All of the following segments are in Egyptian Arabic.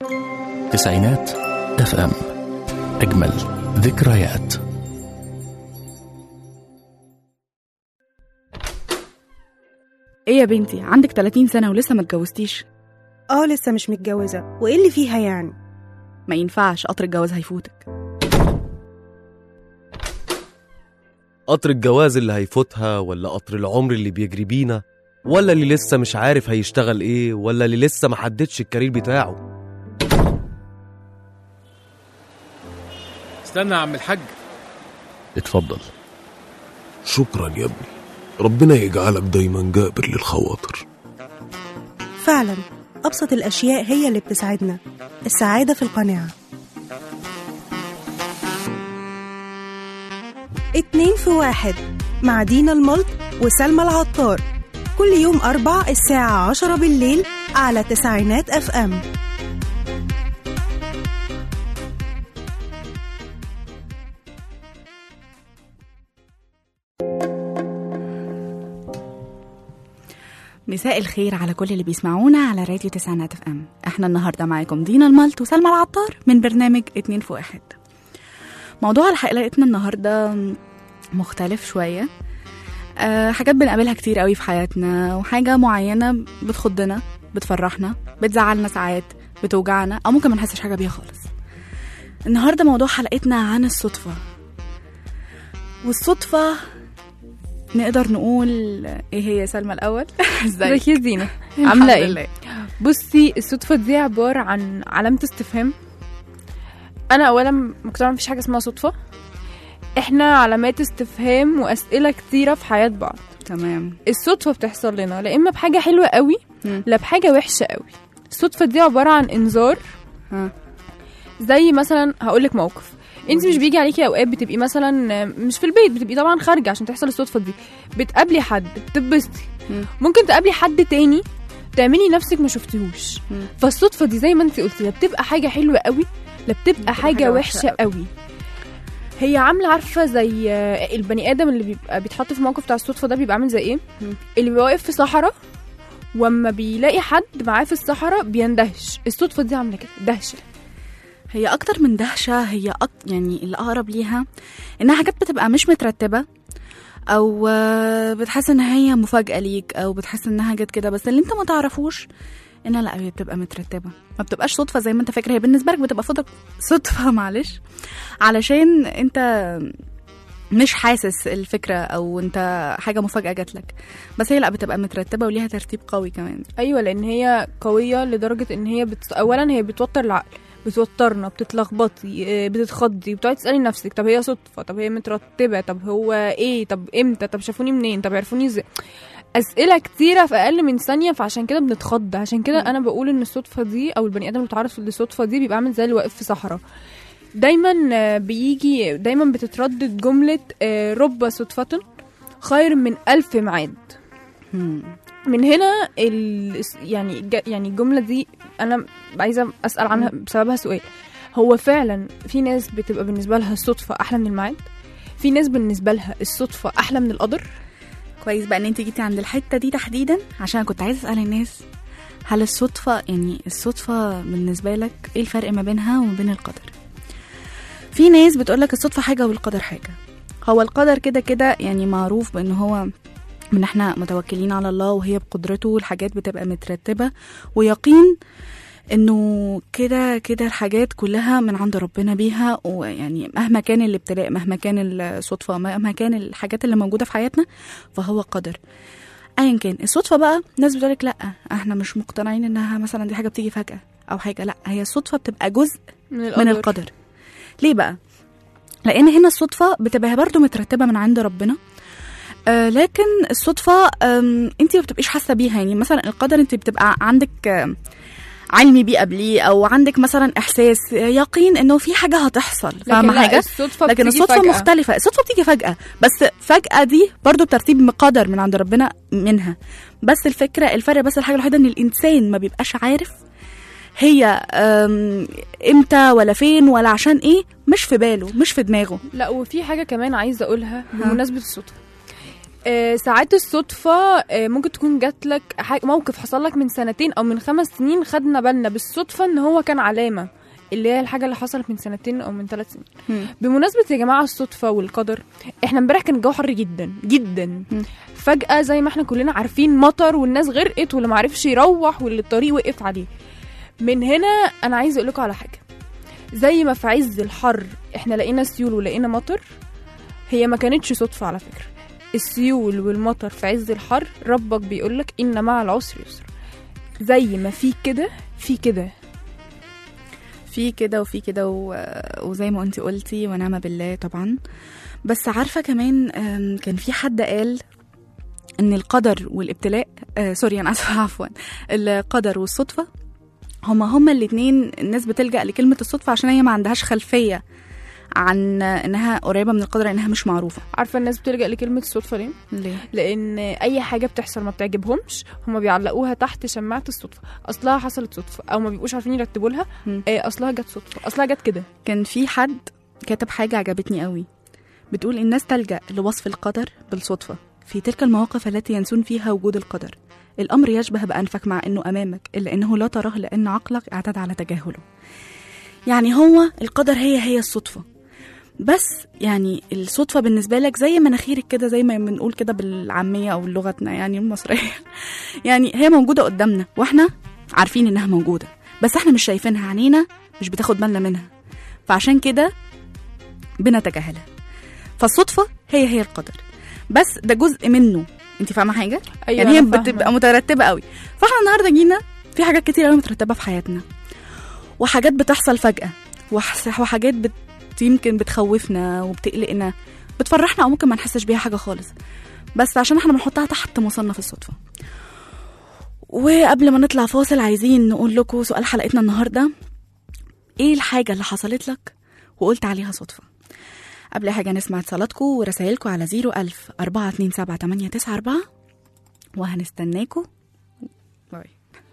تسعينات اف ام اجمل ذكريات ايه يا بنتي عندك 30 سنة ولسه ما اتجوزتيش اه لسه مش متجوزة وايه اللي فيها يعني ما ينفعش قطر الجواز هيفوتك قطر الجواز اللي هيفوتها ولا قطر العمر اللي بيجري بينا ولا اللي لسه مش عارف هيشتغل ايه ولا اللي لسه ما حددش الكارير بتاعه استنى يا عم الحاج اتفضل شكرا يا ابني ربنا يجعلك دايما جابر للخواطر فعلا أبسط الأشياء هي اللي بتسعدنا السعادة في القناعة اتنين في واحد مع دينا الملط وسلمى العطار كل يوم أربع الساعة عشرة بالليل على تسعينات أف أم مساء الخير على كل اللي بيسمعونا على راديو تسعينات اف ام احنا النهارده معاكم دينا الملط وسلمى العطار من برنامج اتنين في واحد موضوع حلقتنا النهارده مختلف شويه أه حاجات بنقابلها كتير قوي في حياتنا وحاجه معينه بتخضنا بتفرحنا بتزعلنا ساعات بتوجعنا او ممكن ما نحسش حاجه بيها خالص النهارده موضوع حلقتنا عن الصدفه والصدفه نقدر نقول ايه هي سلمى الاول ازيك ازيك يا زينة الحمد عاملة ايه؟ لله. بصي الصدفة دي عبارة عن علامة استفهام أنا أولا مقتنعة مفيش حاجة اسمها صدفة احنا علامات استفهام وأسئلة كتيرة في حياة بعض تمام الصدفة بتحصل لنا لا إما بحاجة حلوة قوي مم. لا بحاجة وحشة قوي الصدفة دي عبارة عن إنذار ها. زي مثلا هقولك موقف انت مش بيجي عليكي اوقات بتبقي مثلا مش في البيت بتبقي طبعا خارجه عشان تحصل الصدفه دي بتقابلي حد بتتبسطي مم. ممكن تقابلي حد تاني تعملي نفسك ما شفتيهوش مم. فالصدفه دي زي ما انت قلتي لا بتبقى حاجه حلوه قوي لا بتبقى حاجه, حاجة وحشه, وحشة قوي هي عامله عارفه زي آه، البني ادم اللي بيبقى بيتحط في موقف بتاع الصدفه ده بيبقى عامل زي ايه مم. اللي بيبقى واقف في صحراء واما بيلاقي حد معاه في الصحراء بيندهش الصدفه دي عامله كده دهشه هي اكتر من دهشه هي أك... يعني اللي اقرب ليها انها حاجات بتبقى مش مترتبه او آه، بتحس ان هي مفاجاه ليك او بتحس انها جت كده بس اللي انت ما تعرفوش انها لا هي بتبقى مترتبه ما بتبقاش صدفه زي ما انت فاكر هي بالنسبه لك بتبقى صدف صدفه معلش علشان انت مش حاسس الفكره او انت حاجه مفاجاه جات لك بس هي لا بتبقى مترتبه وليها ترتيب قوي كمان ايوه لان هي قويه لدرجه ان هي بت... اولا هي بتوتر العقل بتوترنا بتتلخبطي آه، بتتخضي بتقعدي تسالي نفسك طب هي صدفه طب هي مترتبه طب هو ايه طب امتى طب شافوني منين طب عرفوني ازاي اسئله كتيره في اقل من ثانيه فعشان كده بنتخض عشان كده انا بقول ان الصدفه دي او البني ادم اللي بيتعرض للصدفه دي بيبقى عامل زي اللي واقف في صحراء دايما آه، بيجي دايما بتتردد جمله آه، رب صدفه خير من ألف ميعاد مم. من هنا ال... يعني ج- يعني الجمله دي انا عايزه اسال عنها بسببها سؤال هو فعلا في ناس بتبقى بالنسبه لها الصدفه احلى من الميعاد في ناس بالنسبه لها الصدفه احلى من القدر كويس بقى ان انت جيتي عند الحته دي تحديدا عشان كنت عايزه اسال الناس هل الصدفه يعني الصدفه بالنسبه لك ايه الفرق ما بينها وما بين القدر في ناس بتقولك الصدفه حاجه والقدر حاجه هو القدر كده كده يعني معروف بان هو من احنا متوكلين على الله وهي بقدرته والحاجات بتبقى مترتبه ويقين انه كده كده الحاجات كلها من عند ربنا بيها ويعني مهما كان الابتلاء مهما كان الصدفه مهما كان الحاجات اللي موجوده في حياتنا فهو قدر ايا كان الصدفه بقى ناس بتقولك لا احنا مش مقتنعين انها مثلا دي حاجه بتيجي فجاه او حاجه لا هي الصدفه بتبقى جزء من القدر, من القدر ليه بقى لان هنا الصدفه بتبقى برضو مترتبه من عند ربنا آه لكن الصدفه آم، انت ما بتبقيش حاسه بيها يعني مثلا القدر انت بتبقى عندك آم، علمي بيه قبليه او عندك مثلا احساس يقين انه في حاجه هتحصل لكن فاهمه لا حاجه الصدفه لكن بتيجي الصدفه فجأة. مختلفه الصدفه بتيجي فجاه بس فجاه دي برضو بترتيب قدر من عند ربنا منها بس الفكره الفرق بس الحاجه الوحيده ان الانسان ما بيبقاش عارف هي أم، امتى ولا فين ولا عشان ايه مش في باله مش في دماغه لا وفي حاجه كمان عايزه اقولها بمناسبه الصدفه آه ساعات الصدفة آه ممكن تكون جات لك حاجة موقف حصل لك من سنتين أو من خمس سنين خدنا بالنا بالصدفة إن هو كان علامة اللي هي الحاجة اللي حصلت من سنتين أو من ثلاث سنين مم. بمناسبة يا جماعة الصدفة والقدر احنا امبارح كان الجو حر جدا جدا مم. فجأة زي ما احنا كلنا عارفين مطر والناس غرقت واللي معرفش يروح واللي الطريق وقف عليه من هنا أنا عايزة أقول لكم على حاجة زي ما في عز الحر احنا لقينا سيول ولقينا مطر هي ما كانتش صدفة على فكرة السيول والمطر في عز الحر ربك بيقولك إن مع العسر يسر زي ما في كده في كده في كده وفي كده و... وزي ما انت قلتي ونعم بالله طبعا بس عارفه كمان آم، كان في حد قال ان القدر والابتلاء آه سوري انا اسفه عفوا القدر والصدفه هما هما الاتنين الناس بتلجأ لكلمة الصدفة عشان هي ما عندهاش خلفية عن انها قريبة من القدر انها مش معروفة عارفة الناس بتلجأ لكلمة الصدفة ليه؟ ليه؟ لأن أي حاجة بتحصل ما بتعجبهمش هما بيعلقوها تحت شماعة الصدفة أصلها حصلت صدفة أو ما بيبقوش عارفين يرتبوا لها مم. آه أصلها جت صدفة أصلها جت كده كان في حد كاتب حاجة عجبتني قوي بتقول الناس تلجأ لوصف القدر بالصدفة في تلك المواقف التي ينسون فيها وجود القدر الأمر يشبه بأنفك مع أنه أمامك إلا أنه لا تراه لأن عقلك اعتاد على تجاهله يعني هو القدر هي هي الصدفة بس يعني الصدفة بالنسبة لك زي مناخيرك كده زي ما بنقول كده بالعامية أو لغتنا يعني المصرية يعني هي موجودة قدامنا وإحنا عارفين إنها موجودة بس إحنا مش شايفينها عينينا مش بتاخد بالنا منها فعشان كده بنتجاهلها فالصدفة هي هي القدر بس ده جزء منه انت فاهمه حاجه أيوة يعني هي أنا فاهمة. بتبقى مترتبه قوي فاحنا النهارده جينا في حاجات كتير قوي مترتبه في حياتنا وحاجات بتحصل فجاه وح- وحاجات بت... يمكن بتخوفنا وبتقلقنا بتفرحنا او ممكن ما نحسش بيها حاجه خالص بس عشان احنا بنحطها تحت مصنف الصدفه وقبل ما نطلع فاصل عايزين نقول لكم سؤال حلقتنا النهارده ايه الحاجه اللي حصلت لك وقلت عليها صدفه قبل حاجة نسمع اتصالاتكم ورسائلكم على 01000 427 وهنستناكم باي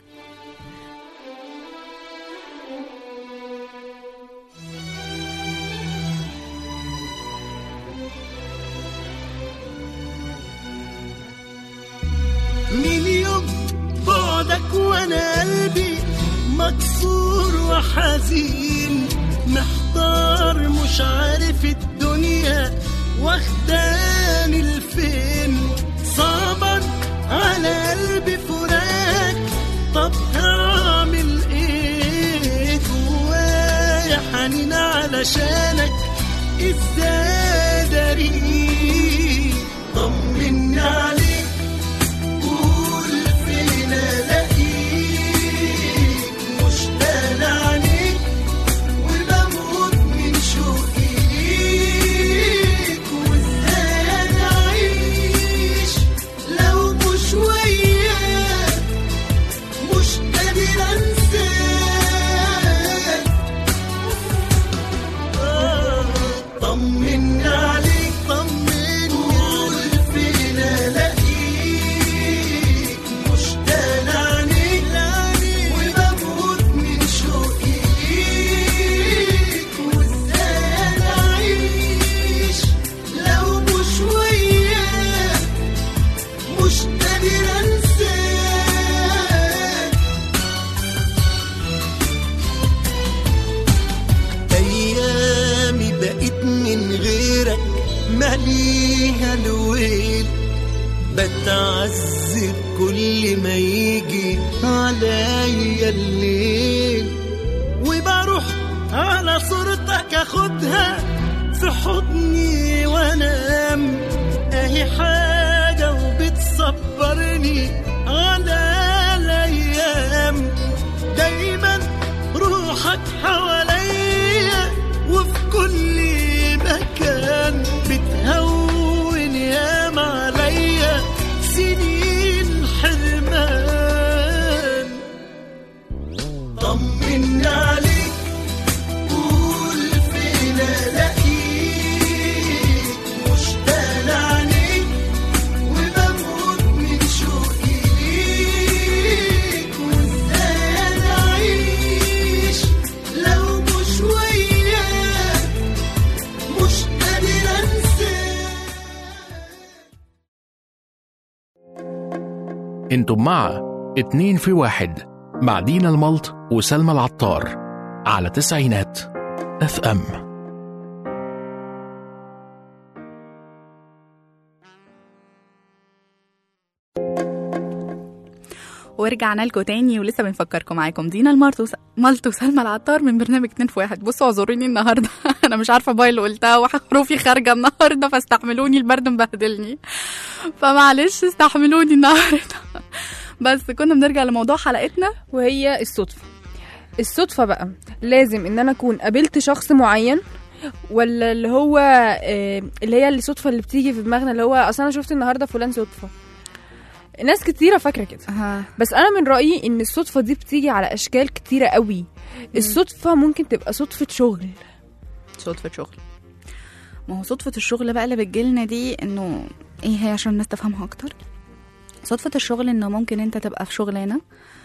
من يوم بعدك وانا قلبي مكسور وحزين محتار مش عارف الدنيا واخداني لفين صعبا على قلبي فراق طب هعمل ايه جوايا حنين علشانك ازاي داري طمني عليك قول فين الاقيك مشتاق عليك وبموت من شوقي ليك وازاي انا اعيش لو مش وياك مش قادر انساك طمني عليك طمني قول فين الاقيك مشتاق عليك وبموت من شوقي ليك وازاي انا اعيش لو مش وياك مش قادر انساك ايامي بقيت من غيرك ماليها الويل بتعذب كل ما يجي عليا الليل وبروح على صورتك اخدها في حضني وانام اهي حاجة وبتصبرني على الايام دايما روحك حواليا وفي كل مكان بتهون ياما عليا سنين حرمان طمني عليك قول فين الاقيك مشتاق عليك وبموت من شوقي ليك وازاي انا اعيش لو مش وياك مش قادر انساك انتم مع اتنين في واحد مع دينا الملط وسلمى العطار على تسعينات اف ام ورجعنا لكم تاني ولسه بنفكركم معاكم دينا المالت وس... مالت وسلمى العطار من برنامج اتنين في واحد بصوا اعذروني النهارده انا مش عارفه باي اللي قلتها وحروفي خارجه النهارده فاستحملوني البرد مبهدلني فمعلش استحملوني النهارده بس كنا بنرجع لموضوع حلقتنا وهي الصدفة الصدفة بقى لازم ان انا اكون قابلت شخص معين ولا اللي هو آه، اللي هي الصدفة اللي بتيجي في دماغنا اللي هو اصلا انا شفت النهارده فلان صدفة ناس كتيرة فاكرة كده بس انا من رأيي ان الصدفة دي بتيجي على اشكال كتيرة قوي الصدفة ممكن تبقى صدفة شغل صدفة شغل ما هو صدفة الشغل بقى اللي بتجيلنا دي انه ايه هي عشان الناس تفهمها اكتر صدفة الشغل انه ممكن انت تبقى في شغلانة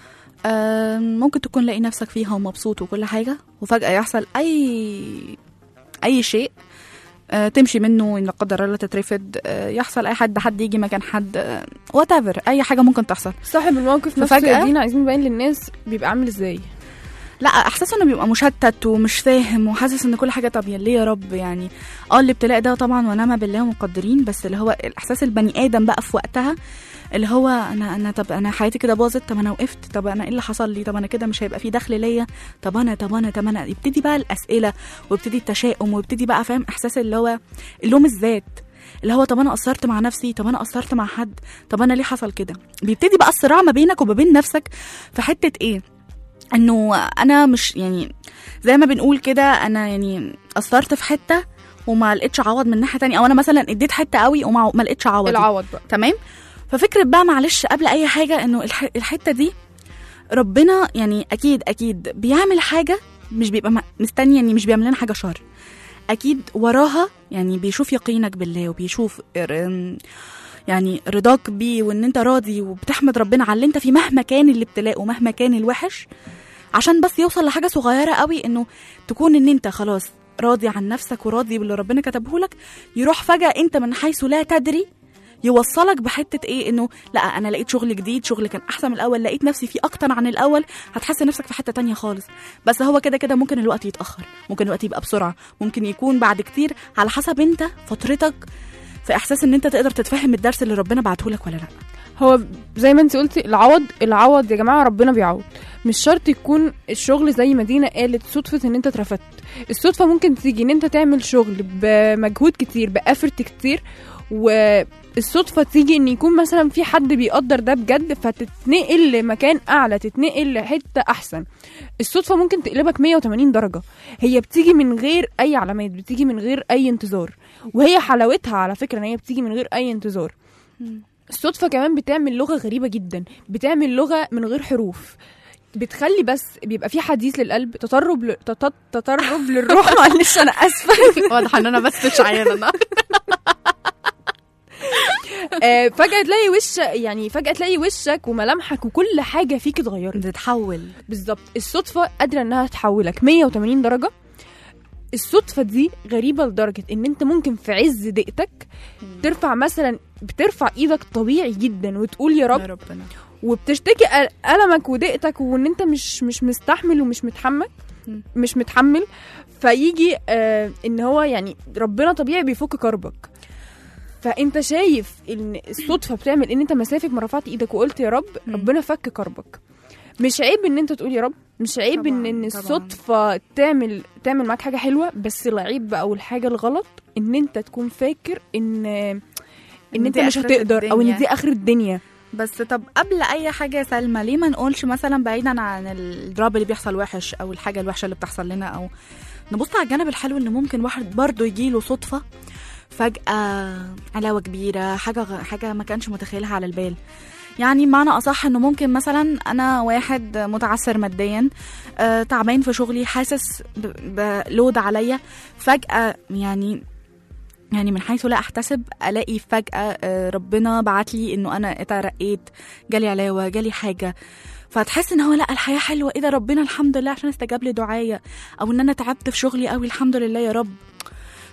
آم، ممكن تكون لاقي نفسك فيها ومبسوط وكل حاجة وفجأة يحصل أي أي شيء آه، تمشي منه إن لا قدر الله تترفد آه، يحصل أي حد حد يجي مكان حد وات ايفر أي حاجة ممكن تحصل صاحب الموقف نفسه ففجأة- يا دينا عايزين نبين للناس بيبقى عامل ازاي لا احساس انه بيبقى مشتت ومش فاهم وحاسس ان كل حاجه طب يا ليه يا رب يعني اه الابتلاء ده طبعا ونعم بالله مقدرين بس اللي هو الاحساس البني ادم بقى في وقتها اللي هو انا انا طب انا حياتي كده باظت طب انا وقفت طب انا ايه اللي حصل لي طب انا كده مش هيبقى في دخل ليا طب انا طب انا طب انا يبتدي بقى الاسئله ويبتدي التشاؤم ويبتدي بقى فاهم احساس اللي هو اللوم الذات اللي هو طب انا قصرت مع نفسي طب انا قصرت مع حد طب انا ليه حصل كده بيبتدي بقى الصراع ما بينك وما بين نفسك في حته ايه انه انا مش يعني زي ما بنقول كده انا يعني قصرت في حته وما لقيتش عوض من ناحيه تانية او انا مثلا اديت حته قوي وما ما لقيتش عوض العوض بقى تمام ففكره بقى معلش قبل اي حاجه انه الح... الحته دي ربنا يعني اكيد اكيد بيعمل حاجه مش بيبقى م- مستني يعني مش بيعمل لنا حاجه شر اكيد وراها يعني بيشوف يقينك بالله وبيشوف ر- يعني رضاك بيه وان انت راضي وبتحمد ربنا على اللي انت فيه مهما كان الابتلاء ومهما كان الوحش عشان بس يوصل لحاجه صغيره قوي انه تكون ان انت خلاص راضي عن نفسك وراضي باللي ربنا كتبه لك يروح فجاه انت من حيث لا تدري يوصلك بحته ايه انه لا انا لقيت شغل جديد شغل كان احسن من الاول لقيت نفسي فيه اكتر عن الاول هتحس نفسك في حته تانية خالص بس هو كده كده ممكن الوقت يتاخر ممكن الوقت يبقى بسرعه ممكن يكون بعد كتير على حسب انت فترتك في احساس ان انت تقدر تتفهم الدرس اللي ربنا بعته لك ولا لا هو زي ما انت قلتي العوض العوض يا جماعه ربنا بيعوض مش شرط يكون الشغل زي ما دينا قالت صدفه ان انت اترفدت الصدفه ممكن تيجي ان انت تعمل شغل بمجهود كتير بافرت كتير والصدفه تيجي ان يكون مثلا في حد بيقدر ده بجد فتتنقل لمكان اعلى تتنقل لحته احسن الصدفه ممكن تقلبك 180 درجه هي بتيجي من غير اي علامات بتيجي من غير اي انتظار وهي حلاوتها على فكره ان هي بتيجي من غير اي انتظار الصدفة كمان بتعمل لغة غريبة جدا بتعمل لغة من غير حروف بتخلي بس بيبقى في حديث للقلب تطرب ل... تط... تطرب للروح معلش انا اسفه واضح ان انا بس مش عيانه آه فجاه تلاقي وش يعني فجاه تلاقي وشك وملامحك وكل حاجه فيك اتغيرت بتتحول بالظبط الصدفه قادره انها تحولك 180 درجه الصدفه دي غريبه لدرجه ان انت ممكن في عز ضيقتك ترفع مثلا بترفع ايدك طبيعي جدا وتقول يا رب يا ربنا وبتشتكي أل- ألمك وضيقتك وإن أنت مش مش مستحمل ومش متحمل مم. مش متحمل فيجي آه إن هو يعني ربنا طبيعي بيفك كربك فأنت شايف إن الصدفة بتعمل إن أنت مسافة ما رفعت إيدك وقلت يا رب مم. ربنا فك كربك مش عيب إن أنت تقول يا رب مش عيب طبعاً، إن إن طبعاً. الصدفة تعمل تعمل معاك حاجة حلوة بس العيب بقى أو الحاجة الغلط إن أنت تكون فاكر إن إن إن أنت دي مش آخرة هتقدر أو إن الدنيا. دي آخر الدنيا بس طب قبل اي حاجه يا سلمى ليه ما نقولش مثلا بعيدا عن الدراب اللي بيحصل وحش او الحاجه الوحشه اللي بتحصل لنا او نبص على الجانب الحلو ان ممكن واحد برضه يجيله صدفه فجاه علاوه كبيره حاجه غ- حاجه ما كانش متخيلها على البال يعني معنى اصح انه ممكن مثلا انا واحد متعثر ماديا آه تعبان في شغلي حاسس ب- بلود عليا فجاه يعني يعني من حيث لا احتسب الاقي فجاه آه، ربنا بعت لي انه انا اترقيت جالي علاوه جالي حاجه فتحس ان هو لا الحياه حلوه ايه ده ربنا الحمد لله عشان استجاب لي دعايا او ان انا تعبت في شغلي قوي الحمد لله يا رب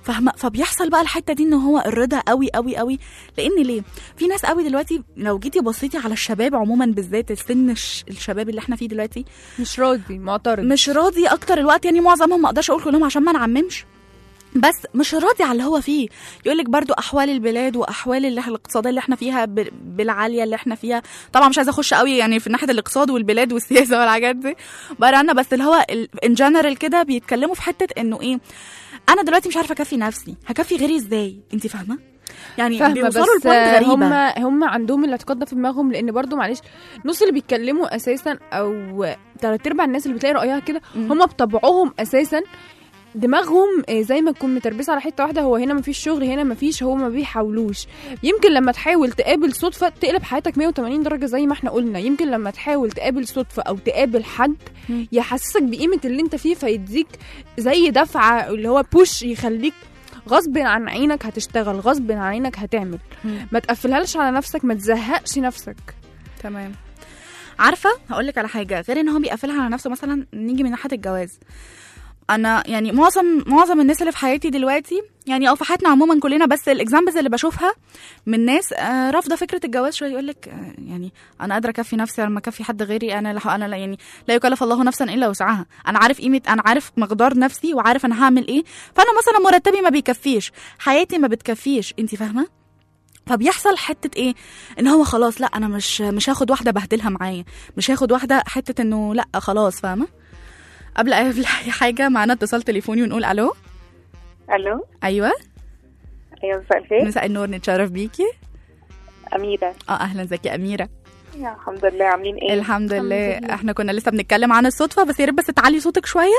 فاهمه فبيحصل بقى الحته دي ان هو الرضا قوي قوي قوي لان ليه في ناس قوي دلوقتي لو جيتي بصيتي على الشباب عموما بالذات السن الش- الشباب اللي احنا فيه دلوقتي مش راضي معترض مش راضي اكتر الوقت يعني معظمهم ما اقدرش اقول كلهم عشان ما نعممش بس مش راضي على اللي هو فيه يقول لك برضو احوال البلاد واحوال اللي الاقتصاديه اللي احنا فيها ب- بالعاليه اللي احنا فيها طبعا مش عايزه اخش قوي يعني في ناحيه الاقتصاد والبلاد والسياسه والحاجات دي بره انا بس اللي هو ان جنرال كده بيتكلموا في حته انه ايه انا دلوقتي مش عارفه اكفي نفسي هكفي غيري ازاي انت فاهمه يعني فاهمه بيوصلوا بس لبوينت غريبه هم هم عندهم الاعتقاد ده في دماغهم لان برضو معلش نص اللي بيتكلموا اساسا او تلات ارباع الناس اللي بتلاقي رايها كده مم. هم بطبعهم اساسا دماغهم آه، زي ما تكون متربسه على حته واحده هو هنا مفيش شغل هنا مفيش هو ما بيحاولوش يمكن لما تحاول تقابل صدفه تقلب حياتك 180 درجه زي ما احنا قلنا يمكن لما تحاول تقابل صدفه او تقابل حد مم. يحسسك بقيمه اللي انت فيه فيديك زي دفعه اللي هو بوش يخليك غصب عن عينك هتشتغل غصب عن عينك هتعمل مم. ما تقفلهاش على نفسك ما تزهقش نفسك تمام عارفه هقول لك على حاجه غير ان هو بيقفلها على نفسه مثلا نيجي من ناحيه الجواز انا يعني معظم معظم الناس اللي في حياتي دلوقتي يعني او في حياتنا عموما كلنا بس الاكزامبلز اللي بشوفها من ناس آه، رافضه فكره الجواز شويه يقول لك آه، يعني انا قادره اكفي نفسي لما اكفي حد غيري انا لا انا لا يعني لا يكلف الله نفسا الا وسعها انا عارف قيمه انا عارف مقدار نفسي وعارف انا هعمل ايه فانا مثلا مرتبي ما بيكفيش حياتي ما بتكفيش انت فاهمه فبيحصل حته ايه ان هو خلاص لا انا مش مش هاخد واحده بهدلها معايا مش هاخد واحده حته انه لا خلاص فاهمه قبل اي قبل اي حاجه معانا اتصال تليفوني ونقول الو الو ايوه ايوه مساء الخير مساء النور نتشرف بيكي اميره اه اهلا ازيك يا اميره يا الحمد لله عاملين ايه الحمد لله لله. احنا كنا لسه بنتكلم عن الصدفه بس يا ريت بس تعلي صوتك شويه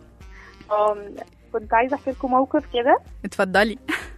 آم، كنت عايزه احكي لكم موقف كده اتفضلي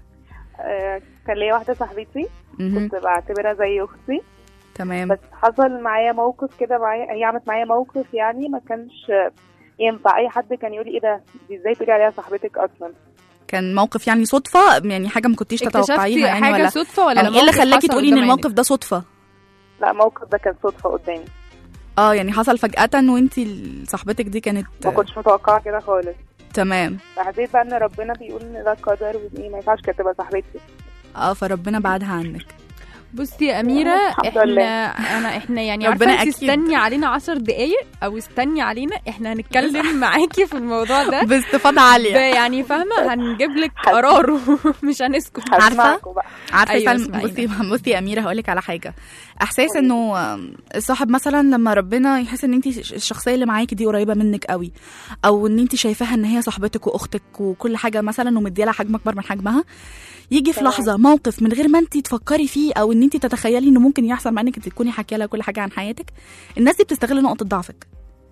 آه، كان ليا واحده صاحبتي مهم. كنت بعتبرها زي اختي تمام بس حصل معايا موقف كده معايا هي عملت معايا موقف يعني ما كانش ينفع اي حد كان يقول لي ايه ده دي ازاي تقولي عليها صاحبتك اصلا كان موقف يعني صدفه يعني حاجه ما كنتيش تتوقعيها اكتشفتي يعني حاجه ولا صدفه ولا يعني ايه اللي موقف خلاكي حصل تقولي ان قدام الموقف عينك؟ ده صدفه لا الموقف ده كان صدفه قدامي اه يعني حصل فجاه وانت صاحبتك دي كانت ما كنتش متوقعه كده خالص تمام فحسيت بقى ان ربنا بيقول ان ده قدر وان إيه ما ينفعش كانت تبقى صاحبتي اه فربنا بعدها عنك بصي يا اميره الحمد احنا لله. انا احنا يعني ربنا عارفه انت أكيد. استني علينا عشر دقايق او استني علينا احنا هنتكلم معاكي في الموضوع ده باستفاضه عاليه يعني فاهمه هنجيب لك قراره مش هنسكت عارفة؟ هسمعكوا بقى عارفه أيوة، أيوة اسمعينا. بصي بصي يا اميره هقول لك على حاجه احساس انه آم، الصاحب مثلا لما ربنا يحس ان انت الشخصيه اللي معاكي دي قريبه منك قوي او ان انت شايفاها ان هي صاحبتك واختك وكل حاجه مثلا ومديها لها حجم اكبر من حجمها يجي في تمام. لحظه موقف من غير ما انت تفكري فيه او ان انت تتخيلي انه ممكن يحصل مع انك انت تكوني حكي لها كل حاجه عن حياتك الناس دي بتستغل نقطه ضعفك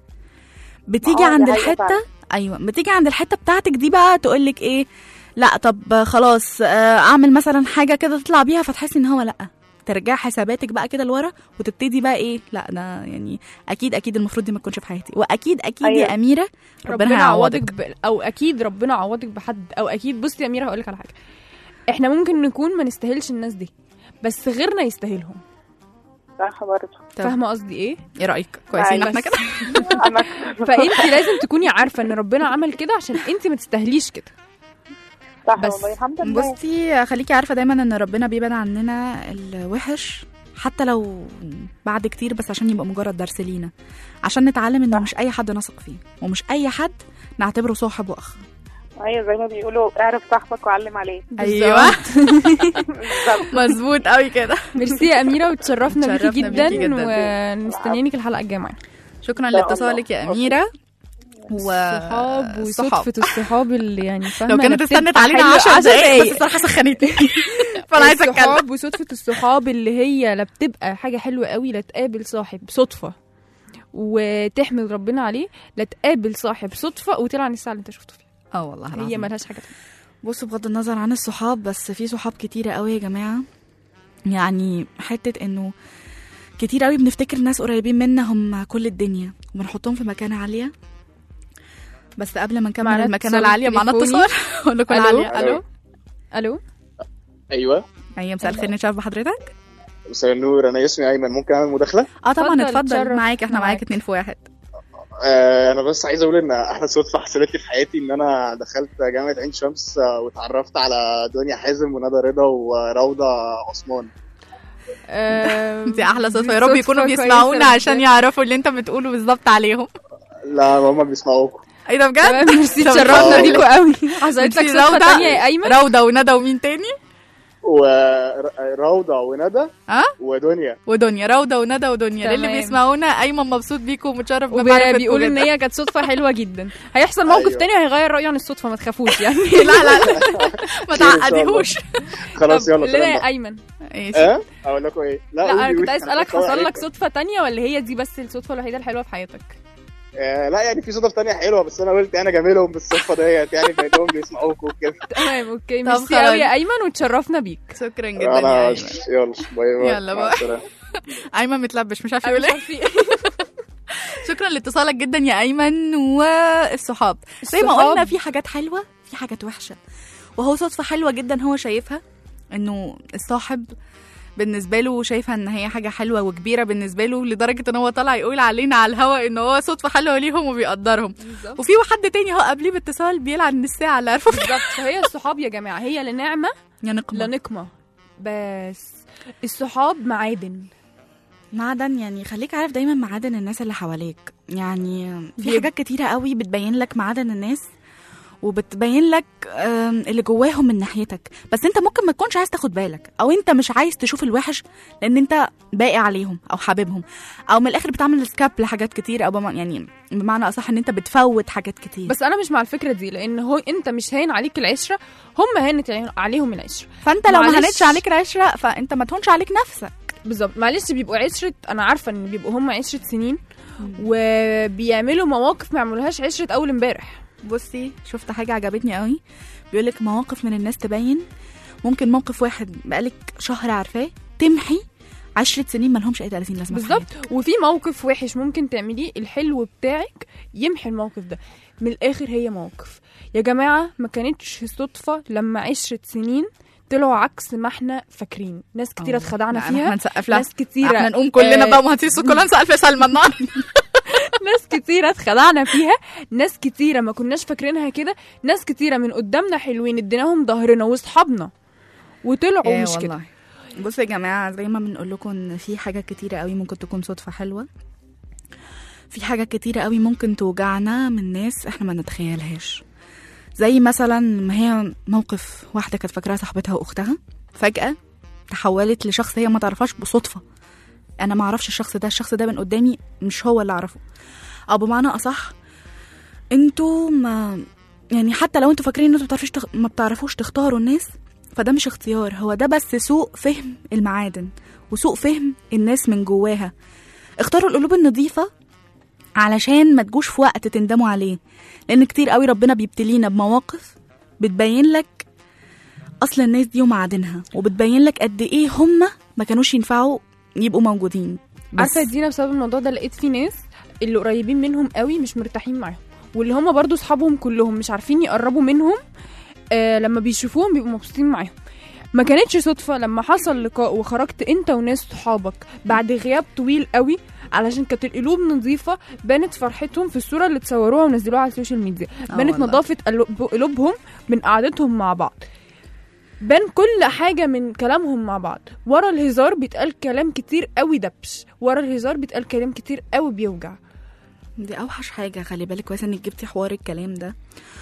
بتيجي آه، دي عند حقيقة الحته فعلا. ايوه بتيجي عند الحته بتاعتك دي بقى تقول لك ايه لا طب خلاص آه، اعمل مثلا حاجه كده تطلع بيها فتحسي ان هو لا ترجع حساباتك بقى كده لورا وتبتدي بقى ايه لا ده يعني اكيد اكيد المفروض دي ما تكونش في حياتي واكيد اكيد يا أيوة. اميره ربنا هيعوضك ب... او اكيد ربنا عوضك بحد او اكيد بصي يا اميره هقول لك على حاجه احنا ممكن نكون ما نستاهلش الناس دي بس غيرنا يستاهلهم صح برضه طب. فاهمه قصدي ايه ايه رايك كويسين احنا بس. كده انا فانت لازم تكوني عارفه ان ربنا عمل كده عشان انت ما تستاهليش كده صح بس والله الحمد لله بصي خليكي عارفه دايما ان ربنا بيبعد عننا الوحش حتى لو بعد كتير بس عشان يبقى مجرد درس لينا عشان نتعلم انه مش اي حد نثق فيه ومش اي حد نعتبره صاحب واخ ايوه زي ما بيقولوا اعرف صاحبك وعلم عليه ايوه بالظبط مظبوط قوي كده ميرسي يا اميره وتشرفنا بيكي تشرفنا جدا, بيكي جداً. ومستنيينك الحلقه الجايه معانا شكرا شاء لاتصالك يا الله. اميره و الصحاب الصحاب. وصدفه الصحاب اللي يعني فاهمه لو كانت أنا استنت بتبقى علينا حلوة 10 عشر دقايق بس الصراحه سخنتني فانا عايزه اتكلم الصحاب وصدفة الصحاب اللي هي لا بتبقى حاجة حلوة قوي لا تقابل صاحب صدفة وتحمد ربنا عليه لا تقابل صاحب صدفة وطلع عن الساعة اللي انت شفته فيها اه والله هي العظيم ملهاش حاجة تانية بصوا بغض النظر عن الصحاب بس في صحاب كتيرة قوي يا جماعة يعني حتة انه كتير قوي بنفتكر ناس قريبين منا هم كل الدنيا وبنحطهم في مكانة عالية بس قبل ما نكمل معانا المكانة اتصال العالية معانا تليفوني. اتصال اقول لكم ألو؟ العالية الو الو ايوه ايوه مساء الخير نشاف بحضرتك مساء النور انا اسمي ايمن ممكن اعمل مداخله اه طبعا اتفضل، اتفضل اتشرف. معاك احنا معاك. معاك اتنين في واحد آه، انا بس عايز اقول ان احلى صدفه حصلت لي في حياتي ان انا دخلت جامعه عين شمس آه، واتعرفت على دنيا حازم وندى رضا وروضه عثمان آم، دي احلى صدفه يا صدفة رب يكونوا كويسة بيسمعونا جداً. عشان يعرفوا اللي انت بتقوله بالظبط عليهم لا هما بيسمعوكم ايه ده بجد تمام ميرسي طب اتشرفنا آه. بيكوا قوي حصلت لك ميرسي صدفه روضة. تانية يا ايمن روضه وندى ومين تاني وروضه وندى ها ودنيا ودنيا روضه وندى ودنيا للي تمام. بيسمعونا ايمن مبسوط بيكم ومتشرف بمعرفتكم وبيقول ان جداً. هي كانت صدفه حلوه جدا هيحصل موقف أيوة. تاني وهيغير رايه عن الصدفه ما تخافوش يعني لا لا لا ما خير إن شاء الله. تعقديهوش خلاص طب يلا لنا سلام يا بقى. ايمن ماشي اه اقول لكم ايه لا قولي- انا كنت قولي. عايز اسالك كنت هقول حصل لك عليكم. صدفه تانية ولا هي دي بس الصدفه الوحيده الحلوه في حياتك آه، لا يعني في صدف تانية حلوه بس انا قلت انا جاملهم بالصدفه ديت يعني بانهم بيسمعوكم وكده تمام اوكي طب ميرسي خلاص. قوي يا ايمن وتشرفنا بيك شكرا جدا يا انا ايمن يلا باي باي يلا مع باي. السلامة. ايمن متلبش مش عارف أنا يقول مش ايه عارفة في إيه. شكرا لاتصالك جدا يا ايمن والصحاب زي ما الصحاب. قلنا في حاجات حلوه في حاجات وحشه وهو صدفه حلوه جدا هو شايفها انه الصاحب بالنسبه له شايفها ان هي حاجه حلوه وكبيره بالنسبه له لدرجه ان هو طلع يقول علينا على الهوا ان هو صدفه حلوه ليهم وبيقدرهم بالظبط وفي حد تاني هو قبليه باتصال بيلعن الساعه اللي عارفه فيها بالظبط فهي الصحاب يا جماعه هي لنعمه يا نقمه لنقمه بس الصحاب معادن معدن يعني خليك عارف دايما معادن الناس اللي حواليك يعني في بيب- حاجات كتيرة قوي بتبين لك معادن الناس وبتبين لك آم، اللي جواهم من ناحيتك بس انت ممكن ما تكونش عايز تاخد بالك او انت مش عايز تشوف الوحش لان انت باقي عليهم او حاببهم او من الاخر بتعمل سكاب لحاجات كتير او بما يعني بمعنى اصح ان انت بتفوت حاجات كتير بس انا مش مع الفكره دي لان هو انت مش هين عليك العشره هم هانت عليهم العشره فانت لو ما معلش. هنتش عليك العشره فانت ما تهونش عليك نفسك بالظبط معلش بيبقوا عشره انا عارفه ان بيبقوا هم عشره سنين وبيعملوا مواقف ما عملوهاش عشره اول امبارح بصي شفت حاجة عجبتني قوي بيقول لك مواقف من الناس تبين ممكن موقف واحد بقالك شهر عارفاه تمحي عشرة سنين ما لهمش اي 30 لازمه في بالظبط حياتك. وفي موقف وحش ممكن تعمليه الحلو بتاعك يمحي الموقف ده من الاخر هي موقف يا جماعه ما كانتش صدفه لما عشرة سنين طلعوا عكس ما احنا فاكرين ناس كتيره آه. اتخدعنا لا، فيها احنا نسقف لها ناس كتيره احنا نقوم كلنا آه، بقى مهندسين كلنا نسقف لسلمى النهارده ناس كتيرة اتخدعنا فيها ناس كتيرة ما كناش فاكرينها كده ناس كتيرة من قدامنا حلوين اديناهم ظهرنا واصحابنا وطلعوا ايه مش كده والله بصوا يا جماعه زي ما بنقول لكم ان في حاجات كتيره قوي ممكن تكون صدفه حلوه في حاجات كتيره قوي ممكن توجعنا من ناس احنا ما نتخيلهاش زي مثلا ما هي موقف واحده كانت فاكراها صاحبتها واختها فجاه تحولت لشخص هي ما تعرفهاش بصدفه انا ما اعرفش الشخص ده الشخص ده من قدامي مش هو اللي اعرفه او بمعنى اصح انتوا ما يعني حتى لو انتوا فاكرين ان انتوا بتعرفوش تخ... ما بتعرفوش تختاروا الناس فده مش اختيار هو ده بس سوء فهم المعادن وسوء فهم الناس من جواها اختاروا القلوب النظيفة علشان ما تجوش في وقت تندموا عليه لان كتير قوي ربنا بيبتلينا بمواقف بتبين لك اصل الناس دي ومعادنها وبتبين لك قد ايه هم ما كانوش ينفعوا يبقوا موجودين بس عارفة يا دينا بسبب الموضوع ده لقيت في ناس اللي قريبين منهم قوي مش مرتاحين معاهم واللي هم برضو صحابهم كلهم مش عارفين يقربوا منهم آه لما بيشوفوهم بيبقوا مبسوطين معاهم ما كانتش صدفة لما حصل لقاء وخرجت انت وناس صحابك بعد غياب طويل قوي علشان كانت القلوب نظيفة بانت فرحتهم في الصورة اللي اتصوروها ونزلوها على السوشيال ميديا آه بانت والله. نظافة قلوب- قلوبهم من قعدتهم مع بعض بان كل حاجة من كلامهم مع بعض ورا الهزار بيتقال كلام كتير قوي دبش ورا الهزار بيتقال كلام كتير قوي بيوجع دي اوحش حاجه خلي بالك كويس انك جبتي حوار الكلام ده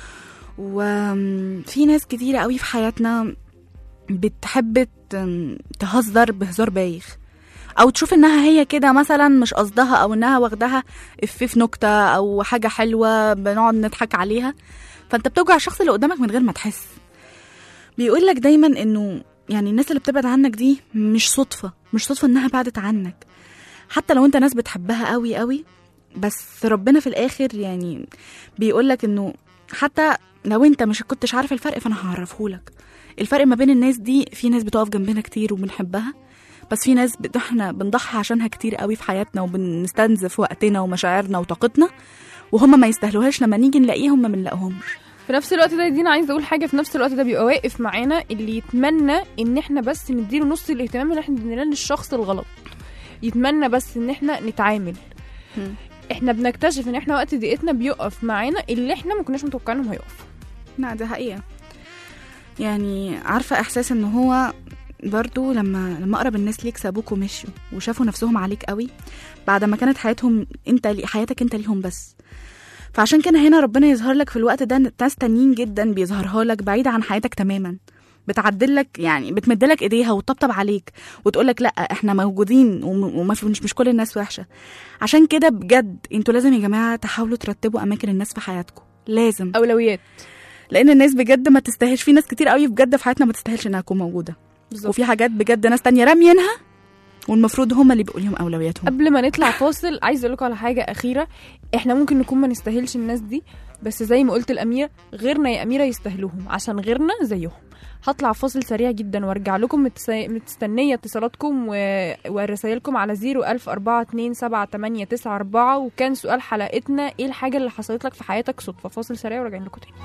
وفي ناس كتيره قوي في حياتنا بتحب ت- تهزر بهزار بايخ او تشوف انها هي كده مثلا مش قصدها او انها واخدها افيه في نكته او حاجه حلوه بنقعد نضحك عليها فانت بتوجع الشخص اللي قدامك من غير ما تحس بيقول لك دايما انه يعني الناس اللي بتبعد عنك دي مش صدفه مش صدفه انها بعدت عنك حتى لو انت ناس بتحبها قوي قوي بس ربنا في الاخر يعني بيقول لك انه حتى لو انت مش كنتش عارف الفرق فانا هعرفهولك الفرق ما بين الناس دي في ناس بتقف جنبنا كتير وبنحبها بس في ناس بت- احنا بنضحي عشانها كتير قوي في حياتنا وبنستنزف وقتنا ومشاعرنا وطاقتنا وهم ما يستاهلوهاش لما نيجي نلاقيهم ما بنلاقيهمش في نفس الوقت ده يا دينا عايزه اقول حاجه في نفس الوقت ده بيبقى واقف معانا اللي يتمنى ان احنا بس نديله نص الاهتمام اللي احنا اديناه للشخص الغلط يتمنى بس ان احنا نتعامل مم. احنا بنكتشف ان احنا وقت ضيقتنا بيقف معانا اللي احنا ما كناش متوقعين انه هيقف لا دي حقيقة يعني عارفة إحساس إن هو برضو لما لما أقرب الناس ليك سابوك ومشوا وشافوا نفسهم عليك قوي بعد ما كانت حياتهم انت لي حياتك انت ليهم بس فعشان كده هنا ربنا يظهر لك في الوقت ده ناس تانيين جدا بيظهرها لك بعيدة عن حياتك تماما بتعدل لك يعني بتمد لك ايديها وتطبطب عليك وتقول لك لا احنا موجودين وم- وما في مش, مش كل الناس وحشه عشان كده بجد انتوا لازم يا جماعه تحاولوا ترتبوا اماكن الناس في حياتكم لازم اولويات لان الناس بجد ما تستاهلش في ناس كتير قوي بجد في حياتنا ما تستاهلش انها تكون موجوده بالظبط وفي حاجات بجد ناس تانية راميينها والمفروض هم اللي بيبقوا ليهم اولوياتهم قبل ما نطلع فاصل عايزه اقول لكم على حاجه اخيره احنا ممكن نكون ما نستاهلش الناس دي بس زي ما قلت الاميره غيرنا يا اميره يستاهلوهم عشان غيرنا زيهم هطلع فاصل سريع جدا وارجع لكم متس- مستنيه اتصالاتكم و... ورسائلكم على 010427894 وكان سؤال حلقتنا ايه الحاجه اللي حصلت لك في حياتك صدفه فاصل سريع وراجعين لكم تاني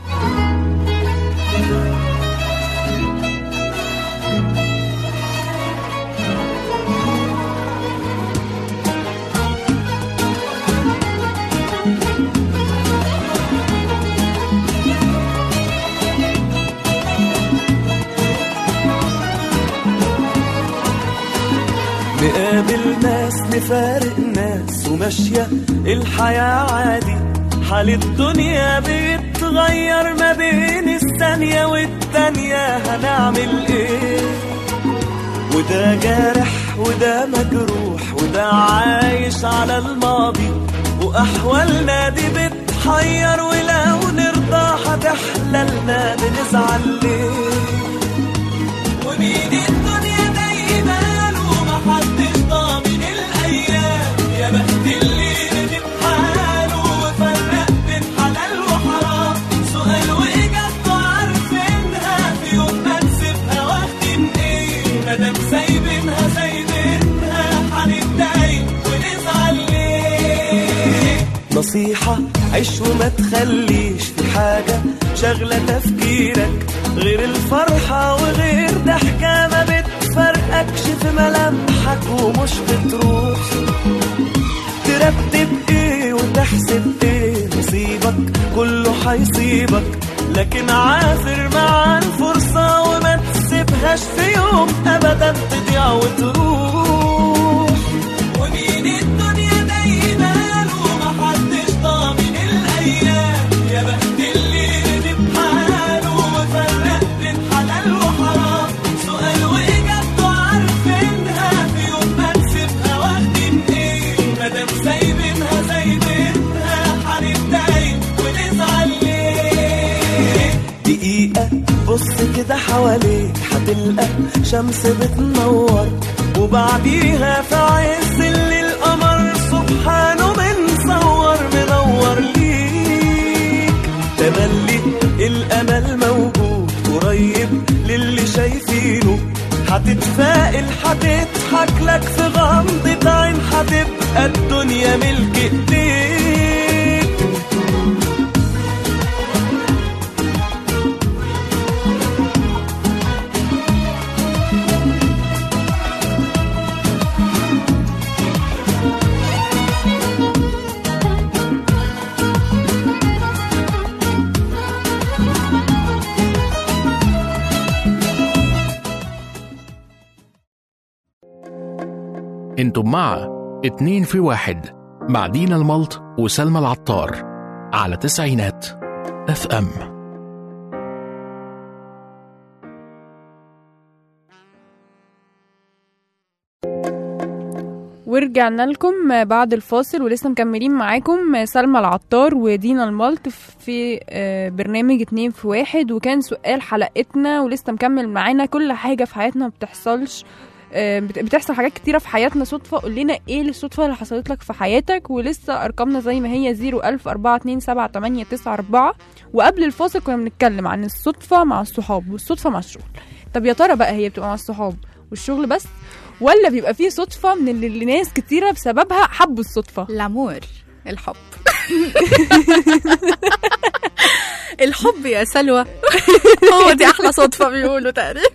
نقابل ناس نفارق ناس وماشية الحياة عادي حال الدنيا بيتغير ما بين الثانية والتانية هنعمل ايه وده جارح وده مجروح وده عايش على الماضي وأحوالنا دي بتحير ولو نرضى هتحللنا بنزعل ليه ومين الدنيا دايما ومحدش ضامن الايام يا بخت اللي ندم حاله وفرق بين حلال وحرام سؤال واجابته عارفينها في يوم ما نسيبها واخدين ايه مادام سايبينها سايبينها هنتضايق ونزعل ليه نصيحة عيش وما تخليش في حاجة شغلة تفكيرك غير الفرحة وغير ضحكة ما بتفرقكش في ملامحك ومش بتروح ترتب ايه وتحسب ايه نصيبك كله هيصيبك لكن عافر مع الفرصة وما تسيبهاش في يوم ابدا تضيع وتروح ومين الدنيا دايما ومحدش ضامن الايام يا بخت اللي ندم حاله وفرق بين حلال وحرام سؤال واجابته عارفينها في يوم ما نسيبها واخدين ايه مادام سايبينها سايبينها هنتضايق ونزعل ليه دقيقة بص كده حواليك هتلقى شمس بتنور وبعديها في عز الليل القمر سبحانه بنصور منور ليك تملي الامل موجود قريب للي شايفينه هتتفائل هتضحك لك في غمضة عين هتبقى الدنيا ملك ايديك انتم مع اتنين في واحد مع دينا الملط وسلمى العطار على تسعينات اف ام ورجعنا لكم بعد الفاصل ولسه مكملين معاكم سلمى العطار ودينا الملط في آه، برنامج اتنين في واحد وكان سؤال حلقتنا ولسه مكمل معانا كل حاجة في حياتنا ما بتحصلش آه، بت- بتحصل حاجات كتيرة في حياتنا صدفة قول لنا ايه الصدفة اللي حصلت لك في حياتك ولسه ارقامنا زي ما هي 010427894 وقبل الفاصل كنا بنتكلم عن الصدفة مع الصحاب والصدفة مع الشغل طب يا ترى بقى هي بتبقى مع الصحاب والشغل بس ولا بيبقى فيه صدفة من اللي اللي ناس كتيرة بسببها حبوا الصدفة الامور الحب الحب يا سلوى هو دي احلى صدفه بيقولوا تقريبا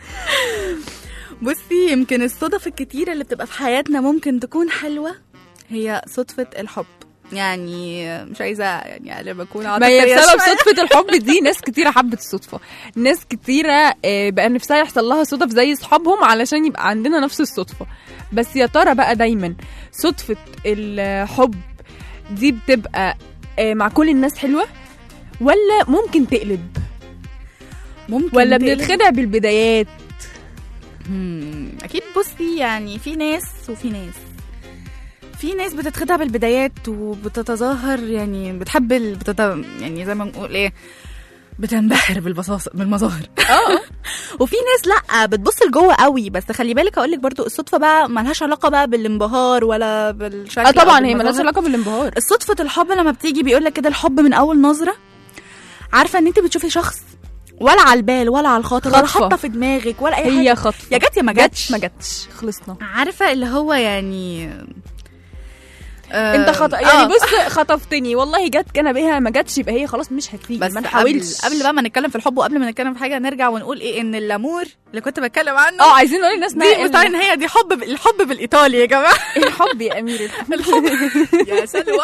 بصي يمكن الصدف الكتيرة اللي بتبقى في حياتنا ممكن تكون حلوة هي صدفة الحب يعني مش عايزة يعني لما أكون ما هي عاطفية بسبب شوية. صدفة الحب دي ناس كتيرة حبت الصدفة ناس كتيرة آه، بقى نفسها يحصل لها صدف زي صحابهم علشان يبقى عندنا نفس الصدفة بس يا ترى بقى دايما صدفة الحب دي بتبقى آه، مع كل الناس حلوة ولا ممكن تقلب ممكن ولا تقلب. بنتخدع بالبدايات مم، اكيد بصي يعني في ناس وفي ناس في ناس بتتخدع بالبدايات وبتتظاهر يعني بتحب ال- بتت... يعني زي ما نقول ايه بتنبهر بالبصاص بالمظاهر اه وفي ناس لا بتبص لجوه قوي بس خلي بالك اقول لك برضو الصدفه بقى ملهاش علاقه بقى بالانبهار ولا بالشكل اه أو طبعا هي بالمظاهر. ملهاش علاقة بالانبهار صدفة الحب لما بتيجي بيقول لك كده الحب من أول نظرة عارفة إن أنت بتشوفي شخص ولا على البال ولا على الخاطر ولا خطفة. حاطة في دماغك ولا أي حاجة هي خطفة يا جت يا ما جاتش جاتش ما جاتش خلصنا عارفة اللي هو يعني آه، انت خط... آه. يعني بص خطفتني والله جت كان بيها ما جاتش يبقى هي خلاص مش هتيجي بس ما قبل نحاولش قبل بقى ما نتكلم في الحب وقبل ما نتكلم في حاجة نرجع ونقول إيه إن اللامور اللي كنت بتكلم عنه اه عايزين نقول للناس دي بتاع إن هي دي حب ب- الحب بالإيطالي يا جماعة الحب يا امير الحب يا سلوى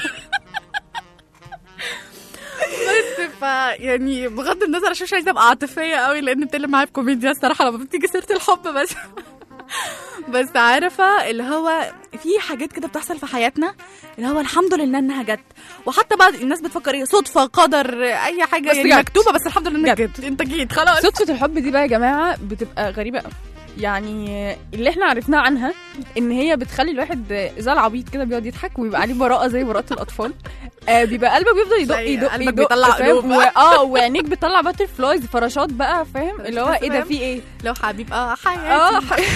بس ف يعني بغض النظر عشان مش عايزه ابقى عاطفيه قوي لان بتكلم معايا في كوميديا الصراحه لما بتيجي سيره الحب بس بس عارفه اللي هو في حاجات كده بتحصل في حياتنا اللي هو الحمد لله انها جت وحتى بعض الناس بتفكر ايه صدفه قدر اي حاجه بس يعني جت. مكتوبه بس الحمد لله انك جت. جت انت جيت خلاص صدفة الحب دي بقى يا جماعة بتبقى غريبة قوي يعني اللي احنا عرفناه عنها ان هي بتخلي الواحد زي العبيط كده بيقعد يضحك ويبقى عليه براءة زي براءة الاطفال آه بيبقى قلبك بيفضل يدق زي يدق قلبك يدق بيطلع فاهم؟ قلوب و- اه وعينيك بتطلع باتر فلايز فراشات بقى فاهم اللي هو ايه ده فاهم؟ في ايه لو حبيب اه حياتي اه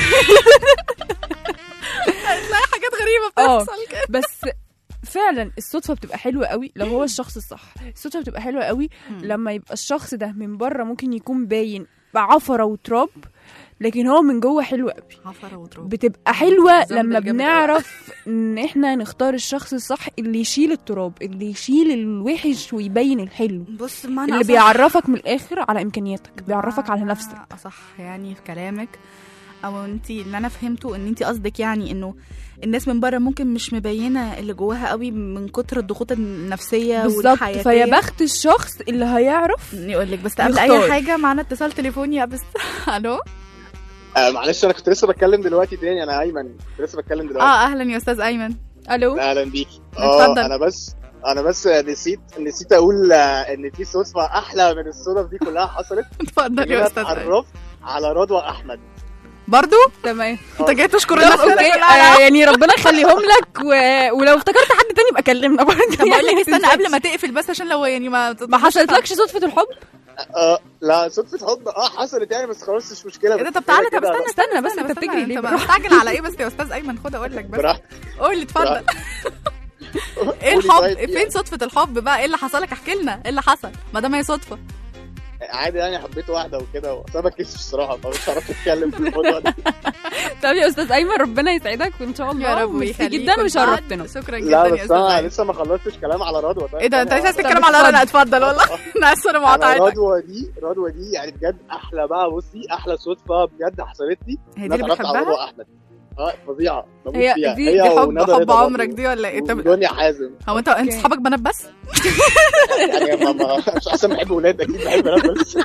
هتلاقي حاجات غريبه اه بتحصل كده بس فعلا الصدفه بتبقى حلوه قوي لو هو الشخص الصح الصدفه بتبقى حلوه قوي لما يبقى الشخص ده من بره ممكن يكون باين بعفره وتراب لكن هو من جوه حلو قوي عفره وتراب بتبقى حلوه ذنب لما الجامد بنعرف ان احنا نختار الشخص الصح اللي يشيل التراب اللي يشيل الوحش ويبين الحلو بص بمعنى اللي أصح- بيعرفك من الاخر على امكانياتك بيعرفك على نفسك صح يعني في كلامك او انت اللي انا فهمته ان انت قصدك يعني انه الناس من بره ممكن مش مبينه اللي جواها قوي من كتر الضغوط النفسيه بالظبط والحياتيه فيا بخت الشخص اللي هيعرف يقول لك بس قبل يختار. اي حاجه معانا اتصال تليفوني يا بس الو آه معلش انا كنت لسه بتكلم دلوقتي تاني انا ايمن كنت لسه بتكلم دلوقتي اه اهلا يا استاذ ايمن الو اهلا بيكي اتفضل. اه انا بس انا بس نسيت نسيت اقول آه، ان في صدفه احلى من الصدف دي كلها حصلت اتفضل ان يا انا استاذ أيمن. اتعرفت على رضوى احمد برضو تمام انت جاي تشكر طب الناس كده اوكي كلها آه يعني ربنا يخليهم لك و... ولو افتكرت حد تاني يبقى كلمنا برضه طب بقول لك يعني استنى تنساش. قبل ما تقفل بس عشان لو يعني ما ما حصلتلكش صدفة الحب؟ اه لا صدفه حب اه حصلت يعني بس خلاص مش مشكله ايه ده بس طب تعالى كده طب كده استنى استنى بس انت بتجري ليه؟ انت براحتك. مستعجل على ايه بس يا استاذ ايمن خد اقول لك بس براحتك قول لي اتفضل براحتك. ايه قولي الحب طيب فين يعني. صدفة الحب بقى ايه اللي حصل لك احكي لنا ايه اللي حصل ما دام هي صدفة عادي يعني حبيت واحده وكده بس انا بكسف الصراحه فمش هعرف اتكلم في الموضوع ده طب يا استاذ ايمن ربنا يسعدك وان شاء الله يا رب ميرسي يخليك جدا كنت وشرفتنا شكرا جدا لا يا بس استاذ انا أيمن. لسه ما خلصتش كلام على رضوى طيب ايه ده انت مش عايز طب تتكلم على اتفضل. انا اتفضل والله انا اسفه انا على مقاطعتك رضوى دي رضوى دي يعني بجد احلى بقى بصي احلى صدفه بجد حصلت لي هي إن دي أنا اللي اتعرفت على بتحبها رضوى احمد اه فظيعه بموت هي فيها دي- هي دي حب- وندى حب رضا عمرك برضه. دي ولا ايه طب ودنيا حازم هو انت انت أوكي. اصحابك بنات بس يعني ما ما مش احسن بحب ولاد اكيد بحب بنات بس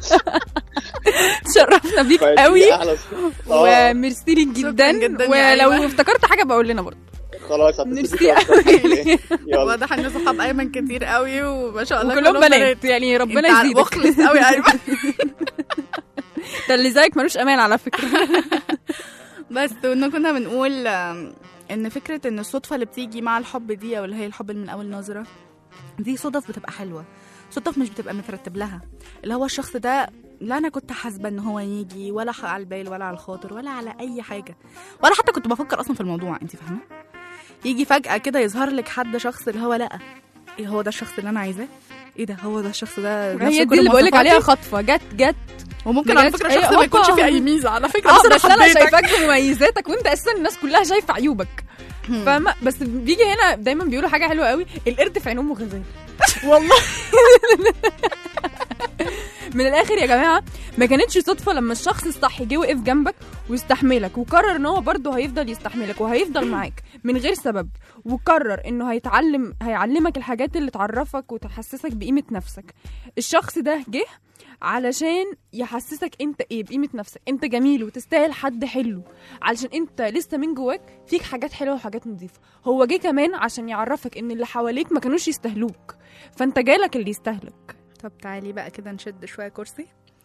شرفنا بيك فدي قوي احلى صدفة. آه، وميرسي ليك جدا جداً يا ولو أيمن. افتكرت حاجه بقول لنا برضه خلاص هتصل ميرسي بيكي قوي يلا واضح ان صحاب ايمن كتير قوي وما شاء الله وكلهم بنات يعني ربنا انت يزيدك مخلص قوي ايمن ده اللي زيك ملوش امان على فكره بس وإن كنا بنقول آم، ان فكره ان الصدفه اللي بتيجي مع الحب دي او اللي هي الحب اللي من اول نظره دي صدف بتبقى حلوه صدف مش بتبقى مترتب لها اللي هو الشخص ده لا انا كنت حاسبه ان هو يجي ولا ح- على البال ولا على الخاطر ولا على اي حاجه ولا حتى كنت بفكر اصلا في الموضوع انت فاهمه يجي فجاه كده يظهر لك حد شخص اللي هو لا ايه هو ده الشخص اللي انا عايزاه ايه ده هو ده الشخص ده نفس هي كل دي اللي بقول لك مواصفاتي؟ عليها خطفه جت جت وممكن على بجد؟ فكره أيوة، شخص ما يكونش أوبا. فيه اي ميزه على فكره اه بس بس انا حبيتك. شايفاك بمميزاتك وانت اساسا الناس كلها شايفه عيوبك فاهمه بس بيجي هنا دايما بيقولوا حاجه حلوه قوي القرد في عين امه غزال والله من الاخر يا جماعه ما كانتش صدفه لما الشخص الصح جه وقف جنبك واستحملك وقرر ان هو برضه هيفضل يستحملك وهيفضل معاك من غير سبب وقرر انه هيتعلم هيعلمك الحاجات اللي تعرفك وتحسسك بقيمه نفسك الشخص ده جه علشان يحسسك انت ايه بقيمه نفسك انت جميل وتستاهل حد حلو علشان انت لسه من جواك فيك حاجات حلوه وحاجات نظيفه هو جه كمان عشان يعرفك ان اللي حواليك ما كانوش يستاهلوك فانت جالك اللي يستاهلك طب تعالي بقى كده نشد شويه كرسي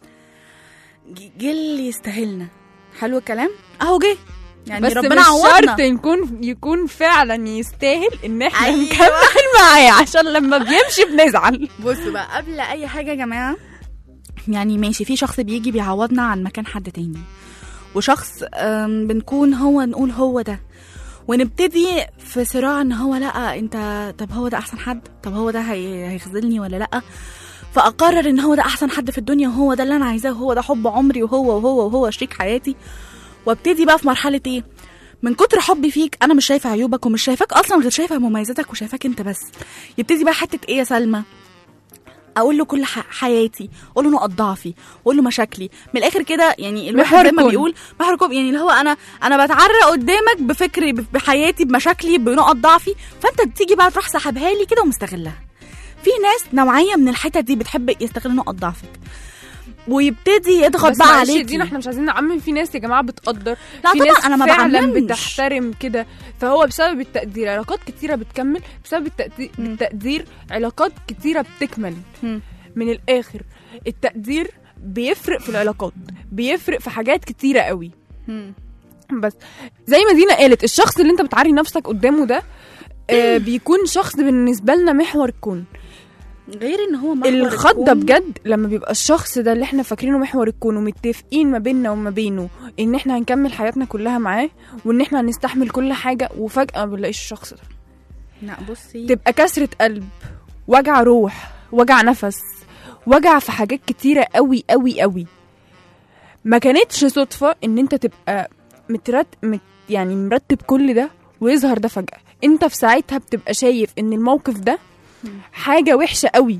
ج- جه اللي يستاهلنا حلو الكلام اهو جه يعني بس ربنا مش عوضنا شرط يكون يكون فعلا يستاهل ان احنا أيوة. نكمل معاه عشان لما بيمشي بنزعل بصوا بقى قبل اي حاجه يا جماعه يعني ماشي في شخص بيجي بيعوضنا عن مكان حد تاني وشخص أم، بنكون هو نقول هو ده ونبتدي في صراع ان هو لا انت طب هو ده احسن حد طب هو ده هي... هيخذلني ولا لا فاقرر ان هو ده احسن حد في الدنيا وهو ده اللي انا عايزاه وهو ده حب عمري وهو وهو وهو شريك حياتي وابتدي بقى في مرحله ايه من كتر حبي فيك انا مش شايفه عيوبك ومش شايفاك اصلا غير شايفه مميزاتك وشايفاك انت بس يبتدي بقى حته ايه يا سلمى اقول له كل ح- حياتي اقول له نقط ضعفي اقول له مشاكلي من الاخر كده يعني الواحد محور زي ما كون. بيقول محور كون يعني اللي هو انا انا بتعرى قدامك بفكري ب- بحياتي بمشاكلي بنقط ضعفي فانت تيجي بقى تروح سحبها لي كده ومستغلها في ناس نوعيه من الحتت دي بتحب يستغل نقط ضعفك ويبتدي يضغط بس بقى معلش عليك دينا احنا مش عايزين نعمم في ناس يا جماعه بتقدر لا في طبعا ناس أنا ما فعلا بعممش. بتحترم كده فهو بسبب التقدير علاقات كتيره بتكمل بسبب التقدير, التقدير علاقات كتيره بتكمل مم. من الاخر التقدير بيفرق في العلاقات بيفرق في حاجات كتيره قوي بس زي ما دينا قالت الشخص اللي انت بتعري نفسك قدامه ده آه بيكون شخص بالنسبه لنا محور الكون غير ان هو محور الخضه الكون. بجد لما بيبقى الشخص ده اللي احنا فاكرينه محور الكون ومتفقين ما بيننا وما بينه ان احنا هنكمل حياتنا كلها معاه وان احنا هنستحمل كل حاجه وفجاه ما بنلاقيش الشخص ده لا بصي تبقى كسره قلب وجع روح وجع نفس وجع في حاجات كتيره قوي قوي قوي ما كانتش صدفه ان انت تبقى مترت مت يعني مرتب كل ده ويظهر ده فجاه انت في ساعتها بتبقى شايف ان الموقف ده حاجه وحشه قوي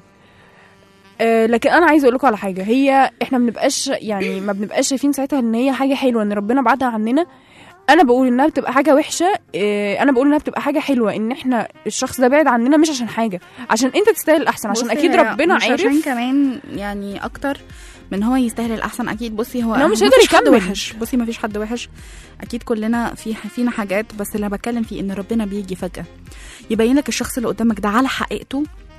آه لكن انا عايزه اقول لكم على حاجه هي احنا ما بنبقاش يعني ما بنبقاش شايفين ساعتها ان هي حاجه حلوه ان ربنا بعدها عننا انا بقول انها بتبقى حاجه وحشه آه انا بقول انها بتبقى حاجه حلوه ان احنا الشخص ده بعد عننا مش عشان حاجه عشان انت تستاهل الاحسن عشان بصي اكيد هي ربنا مش عشان عارف كمان يعني اكتر من هو يستاهل الاحسن اكيد بصي هو إن هو مش مفيش هيقدر حد يكمل. وحش بصي ما فيش حد وحش اكيد كلنا في فينا حاجات بس اللي بتكلم فيه ان ربنا بيجي فجاه يبين لك الشخص اللي قدامك ده على حقيقته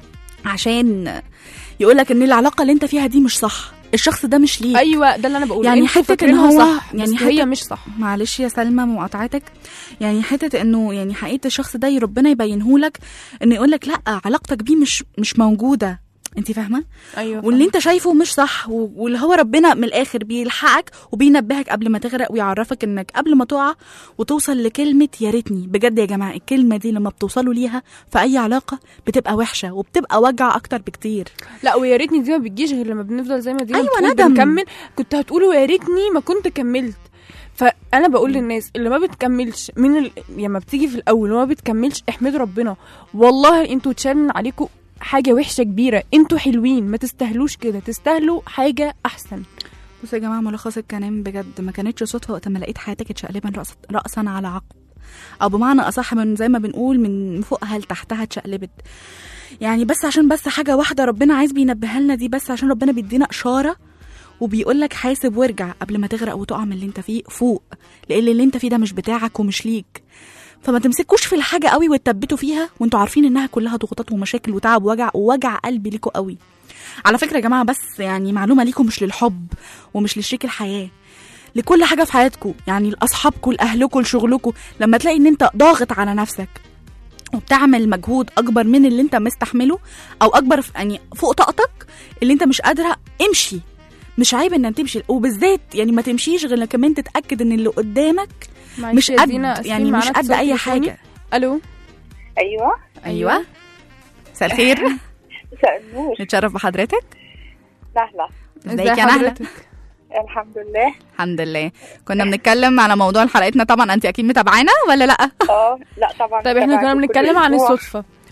عشان يقول لك ان العلاقه اللي انت فيها دي مش صح الشخص ده مش ليك ايوه ده اللي انا بقوله يعني انتوا حته ان فاكرينها هو صح يعني بس هي حتة- مش صح معلش يا سلمى مقاطعتك يعني حته انه يعني حقيقه الشخص ده ربنا يبينهولك انه يقول لك لا علاقتك بيه مش مش موجوده انت فاهمه ايوه واللي انت شايفه مش صح و- واللي هو ربنا من الاخر بيلحقك وبينبهك قبل ما تغرق ويعرفك انك قبل ما تقع وتوصل لكلمه يا ريتني بجد يا جماعه الكلمه دي لما بتوصلوا ليها في اي علاقه بتبقى وحشه وبتبقى وجع اكتر بكتير لا ويا ريتني دي ما بتجيش غير لما بنفضل زي ما دي أيوة، بتقول ندم. بنكمل كنت هتقولوا يا ريتني ما كنت كملت فانا بقول للناس اللي ما بتكملش من ال... لما بتيجي في الاول وما بتكملش احمدوا ربنا والله انتوا اتشال من عليكم حاجه وحشه كبيره انتوا حلوين ما تستاهلوش كده تستاهلوا حاجه احسن بصوا يا جماعه ملخص الكلام بجد ما كانتش صدفه وقت ما لقيت حياتك اتشقلبا رأس راسا على عقب او بمعنى اصح من زي ما بنقول من فوقها لتحتها اتشقلبت يعني بس عشان بس حاجه واحده ربنا عايز بينبهها لنا دي بس عشان ربنا بيدينا اشاره وبيقول لك حاسب وارجع قبل ما تغرق وتقع من اللي انت فيه فوق لان اللي انت فيه ده مش بتاعك ومش ليك فما تمسكوش في الحاجه قوي وتثبتوا فيها وانتوا عارفين انها كلها ضغوطات ومشاكل وتعب ووجع ووجع قلبي ليكوا قوي على فكره يا جماعه بس يعني معلومه ليكم مش للحب ومش لشريك الحياه لكل حاجه في حياتكم يعني لاصحابكم لاهلكم لشغلكم لما تلاقي ان انت ضاغط على نفسك وبتعمل مجهود اكبر من اللي انت مستحمله او اكبر في- يعني فوق طاقتك اللي انت مش قادره امشي مش عيب ان تمشي وبالذات يعني ما تمشيش غير لما كمان تتاكد ان اللي قدامك معلش مش يا قد دينا، اسفين يعني مش معانا قد اتصال اي تليفوني. حاجه الو ايوه ايوه مساء الخير مساء النور نتشرف بحضرتك سهله ازيك يا نهله الحمد لله الحمد لله كنا بنتكلم على موضوع حلقتنا طبعا انت اكيد متابعانا ولا لا اه لا طبعا طيب احنا متابعة كنا كل بنتكلم عن أسبوع. الصدفه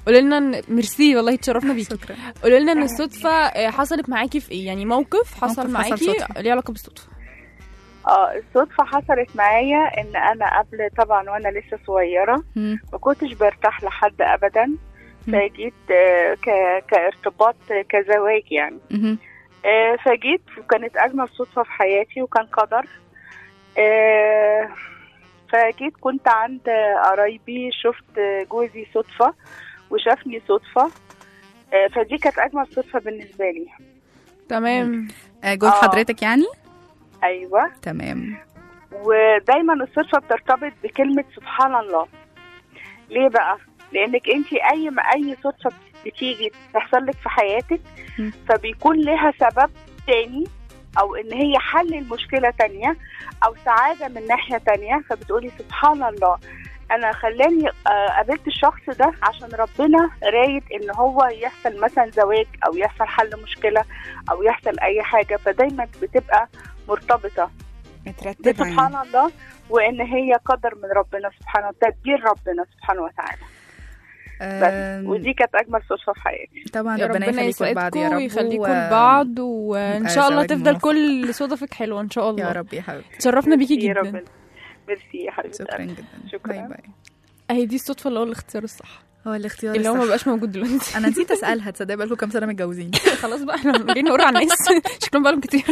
قولي لنا إن- ميرسي والله اتشرفنا بيكي شكرا قولي لنا ان الصدفه آه، حصلت معاكي في ايه يعني موقف حصل موقف حصل معاكي صدفة. ليه علاقه بالصدفه اه الصدفة حصلت معايا ان انا قبل طبعا وانا لسه صغيرة مم. ما كنتش برتاح لحد ابدا فجيت آه، ك- كارتباط آه، كزواج يعني مهم. آه، فجيت وكانت اجمل صدفة في حياتي وكان قدر آه، فجيت كنت عند قرايبي شفت جوزي صدفة وشافني صدفة آه، فدي كانت اجمل صدفة بالنسبة لي تمام آه، جوز آه. حضرتك يعني ايوه تمام ودايما الصدفة بترتبط بكلمة سبحان الله ليه بقى؟ لأنك أنت أي ما أي صدفة بتيجي تحصل لك في حياتك م. فبيكون لها سبب تاني أو إن هي حل المشكلة تانية أو سعادة من ناحية تانية فبتقولي سبحان الله أنا خلاني آه، قابلت الشخص ده عشان ربنا رايد إن هو يحصل مثلا زواج أو يحصل حل مشكلة أو يحصل أي حاجة فدايما بتبقى مرتبطة مترتبة سبحان الله وان هي قدر من ربنا سبحانه تدبير ربنا سبحانه وتعالى بس آم، ودي كانت اجمل صدفه في حياتي طبعا يا ربنا يخليكم لبعض يا يسعدكم رب ويخليكم و- لبعض وان نبقى شاء الله زواج تفضل موفق. كل صدفك حلوه ان شاء الله يا رب يا حبيبتي تشرفنا بيكي ميرسي يا جدا رب ميرسي يا حبيبتي شكرا قلبي. جدا شكراً. باي باي اهي دي الصدفه اللي هو الاختيار الصح هو الاختيار اللي هو ما الصح. بقاش موجود دلوقتي انا نسيت اسالها تصدقي بقالكم كام سنه متجوزين خلاص بقى احنا جايين نقر على الناس شكلهم بقالهم كتير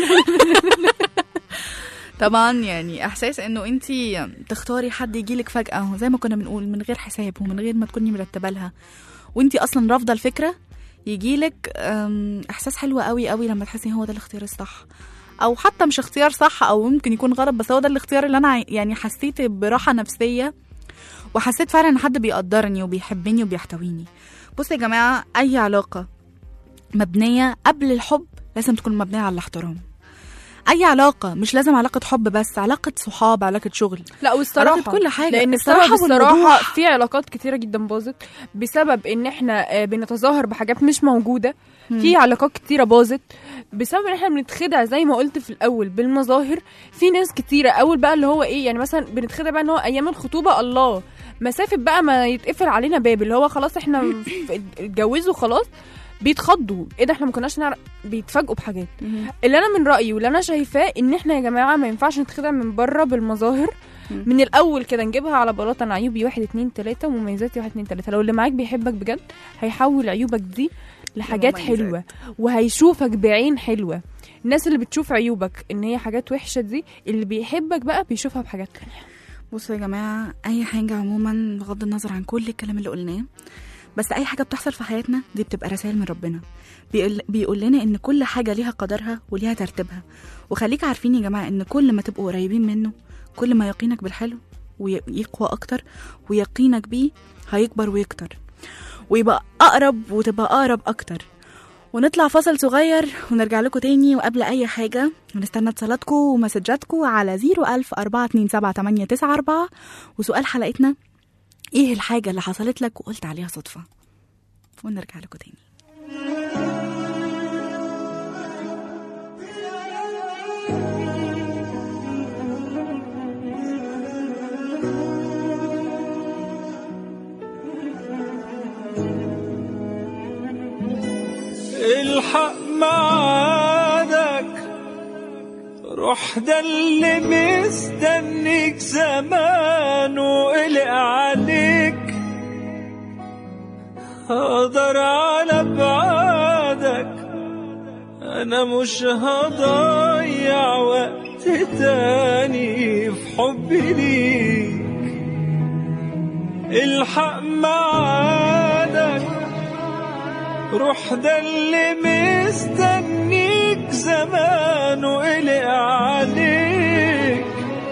طبعا يعني احساس انه انت تختاري حد يجيلك فجاه زي ما كنا بنقول من غير حساب ومن غير ما تكوني مرتبه لها وانت اصلا رافضه الفكره يجيلك أم، احساس حلو قوي قوي لما تحسي هو ده الاختيار الصح او حتى مش اختيار صح او ممكن يكون غلط بس هو ده الاختيار اللي انا عاي- يعني حسيت براحه نفسيه وحسيت فعلا ان حد بيقدرني وبيحبني وبيحتويني بصوا يا جماعه اي علاقه مبنيه قبل الحب لازم تكون مبنيه على الاحترام اي علاقه مش لازم علاقه حب بس علاقه صحاب علاقه شغل لا والصراحه علاقة كل حاجة. لان الصراحة السبب الصراحه والوضوح. في علاقات كتيره جدا باظت بسبب ان احنا آه، بنتظاهر بحاجات مش موجوده في علاقات كتيره باظت بسبب ان احنا بنتخدع زي ما قلت في الاول بالمظاهر في ناس كتيره اول بقى اللي هو ايه يعني مثلا بنتخدع بقى ان هو ايام الخطوبه الله مسافه بقى ما يتقفل علينا باب اللي هو خلاص احنا ف- اتجوزوا خلاص بيتخضوا ايه ده احنا ما كناش نعرف بيتفاجئوا بحاجات اللي انا من رايي واللي انا شايفاه ان احنا يا جماعه ما ينفعش نتخدع من بره بالمظاهر من الاول كده نجيبها على بلاطه انا عيوبي واحد اتنين تلاته ومميزاتي واحد اتنين تلاته لو اللي معاك بيحبك بجد هيحول عيوبك دي لحاجات لمميزات. حلوه وهيشوفك بعين حلوه الناس اللي بتشوف عيوبك ان هي حاجات وحشه دي اللي بيحبك بقى بيشوفها بحاجات تانية بصوا يا جماعة أي حاجة عموما بغض النظر عن كل الكلام اللي قلناه بس أي حاجة بتحصل في حياتنا دي بتبقى رسائل من ربنا بيقول, بيقول لنا إن كل حاجة ليها قدرها وليها ترتيبها وخليك عارفين يا جماعة إن كل ما تبقوا قريبين منه كل ما يقينك بالحلو ويقوى أكتر ويقينك بيه هيكبر ويكتر ويبقى أقرب وتبقى أقرب أكتر ونطلع فصل صغير ونرجع لكم تاني وقبل أي حاجة ونستنى اتصالاتكم ومسجاتكم على 01000 427 وسؤال حلقتنا ايه الحاجة اللي حصلت لك وقلت عليها صدفة ونرجع لكم تاني الحق معادك روح ده اللي مستنيك زمان وقلق عليك هقدر على بعادك انا مش هضيع وقت تاني في حبي ليك الحق معادك روح ده اللي مستنيك زمان وقلق عليك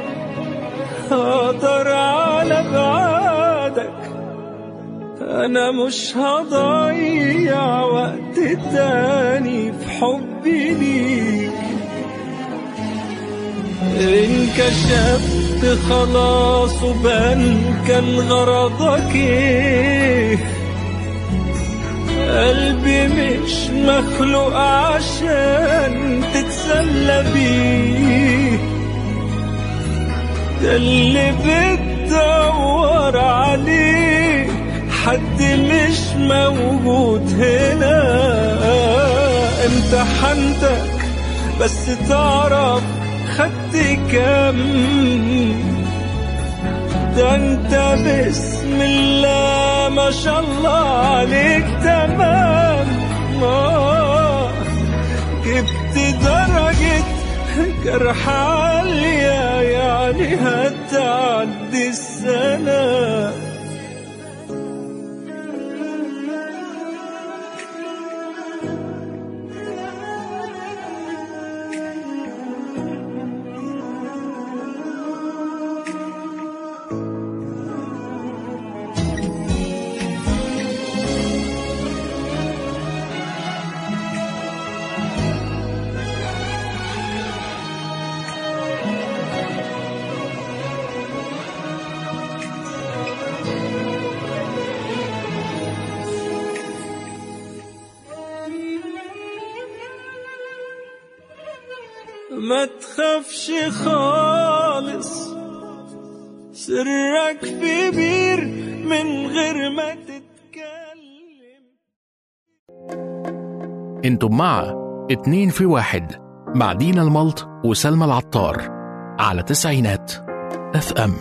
هقدر على بعادك انا مش هضيع وقت تاني في حبي ليك انكشفت خلاص وبان كان غرضك ايه قلبي مش مخلوق عشان تتسلى بيه ده اللي بتدور عليه حد مش موجود هنا امتحنتك بس تعرف خدت كام ده انت بسم الله ما شاء الله عليك تمام آه جبت درجة جرح عالية يعني هتعدي السنة ما تخافش خالص سرك في بير من غير ما تتكلم انتم مع اتنين في واحد مع دينا الملط وسلمى العطار على تسعينات اف ام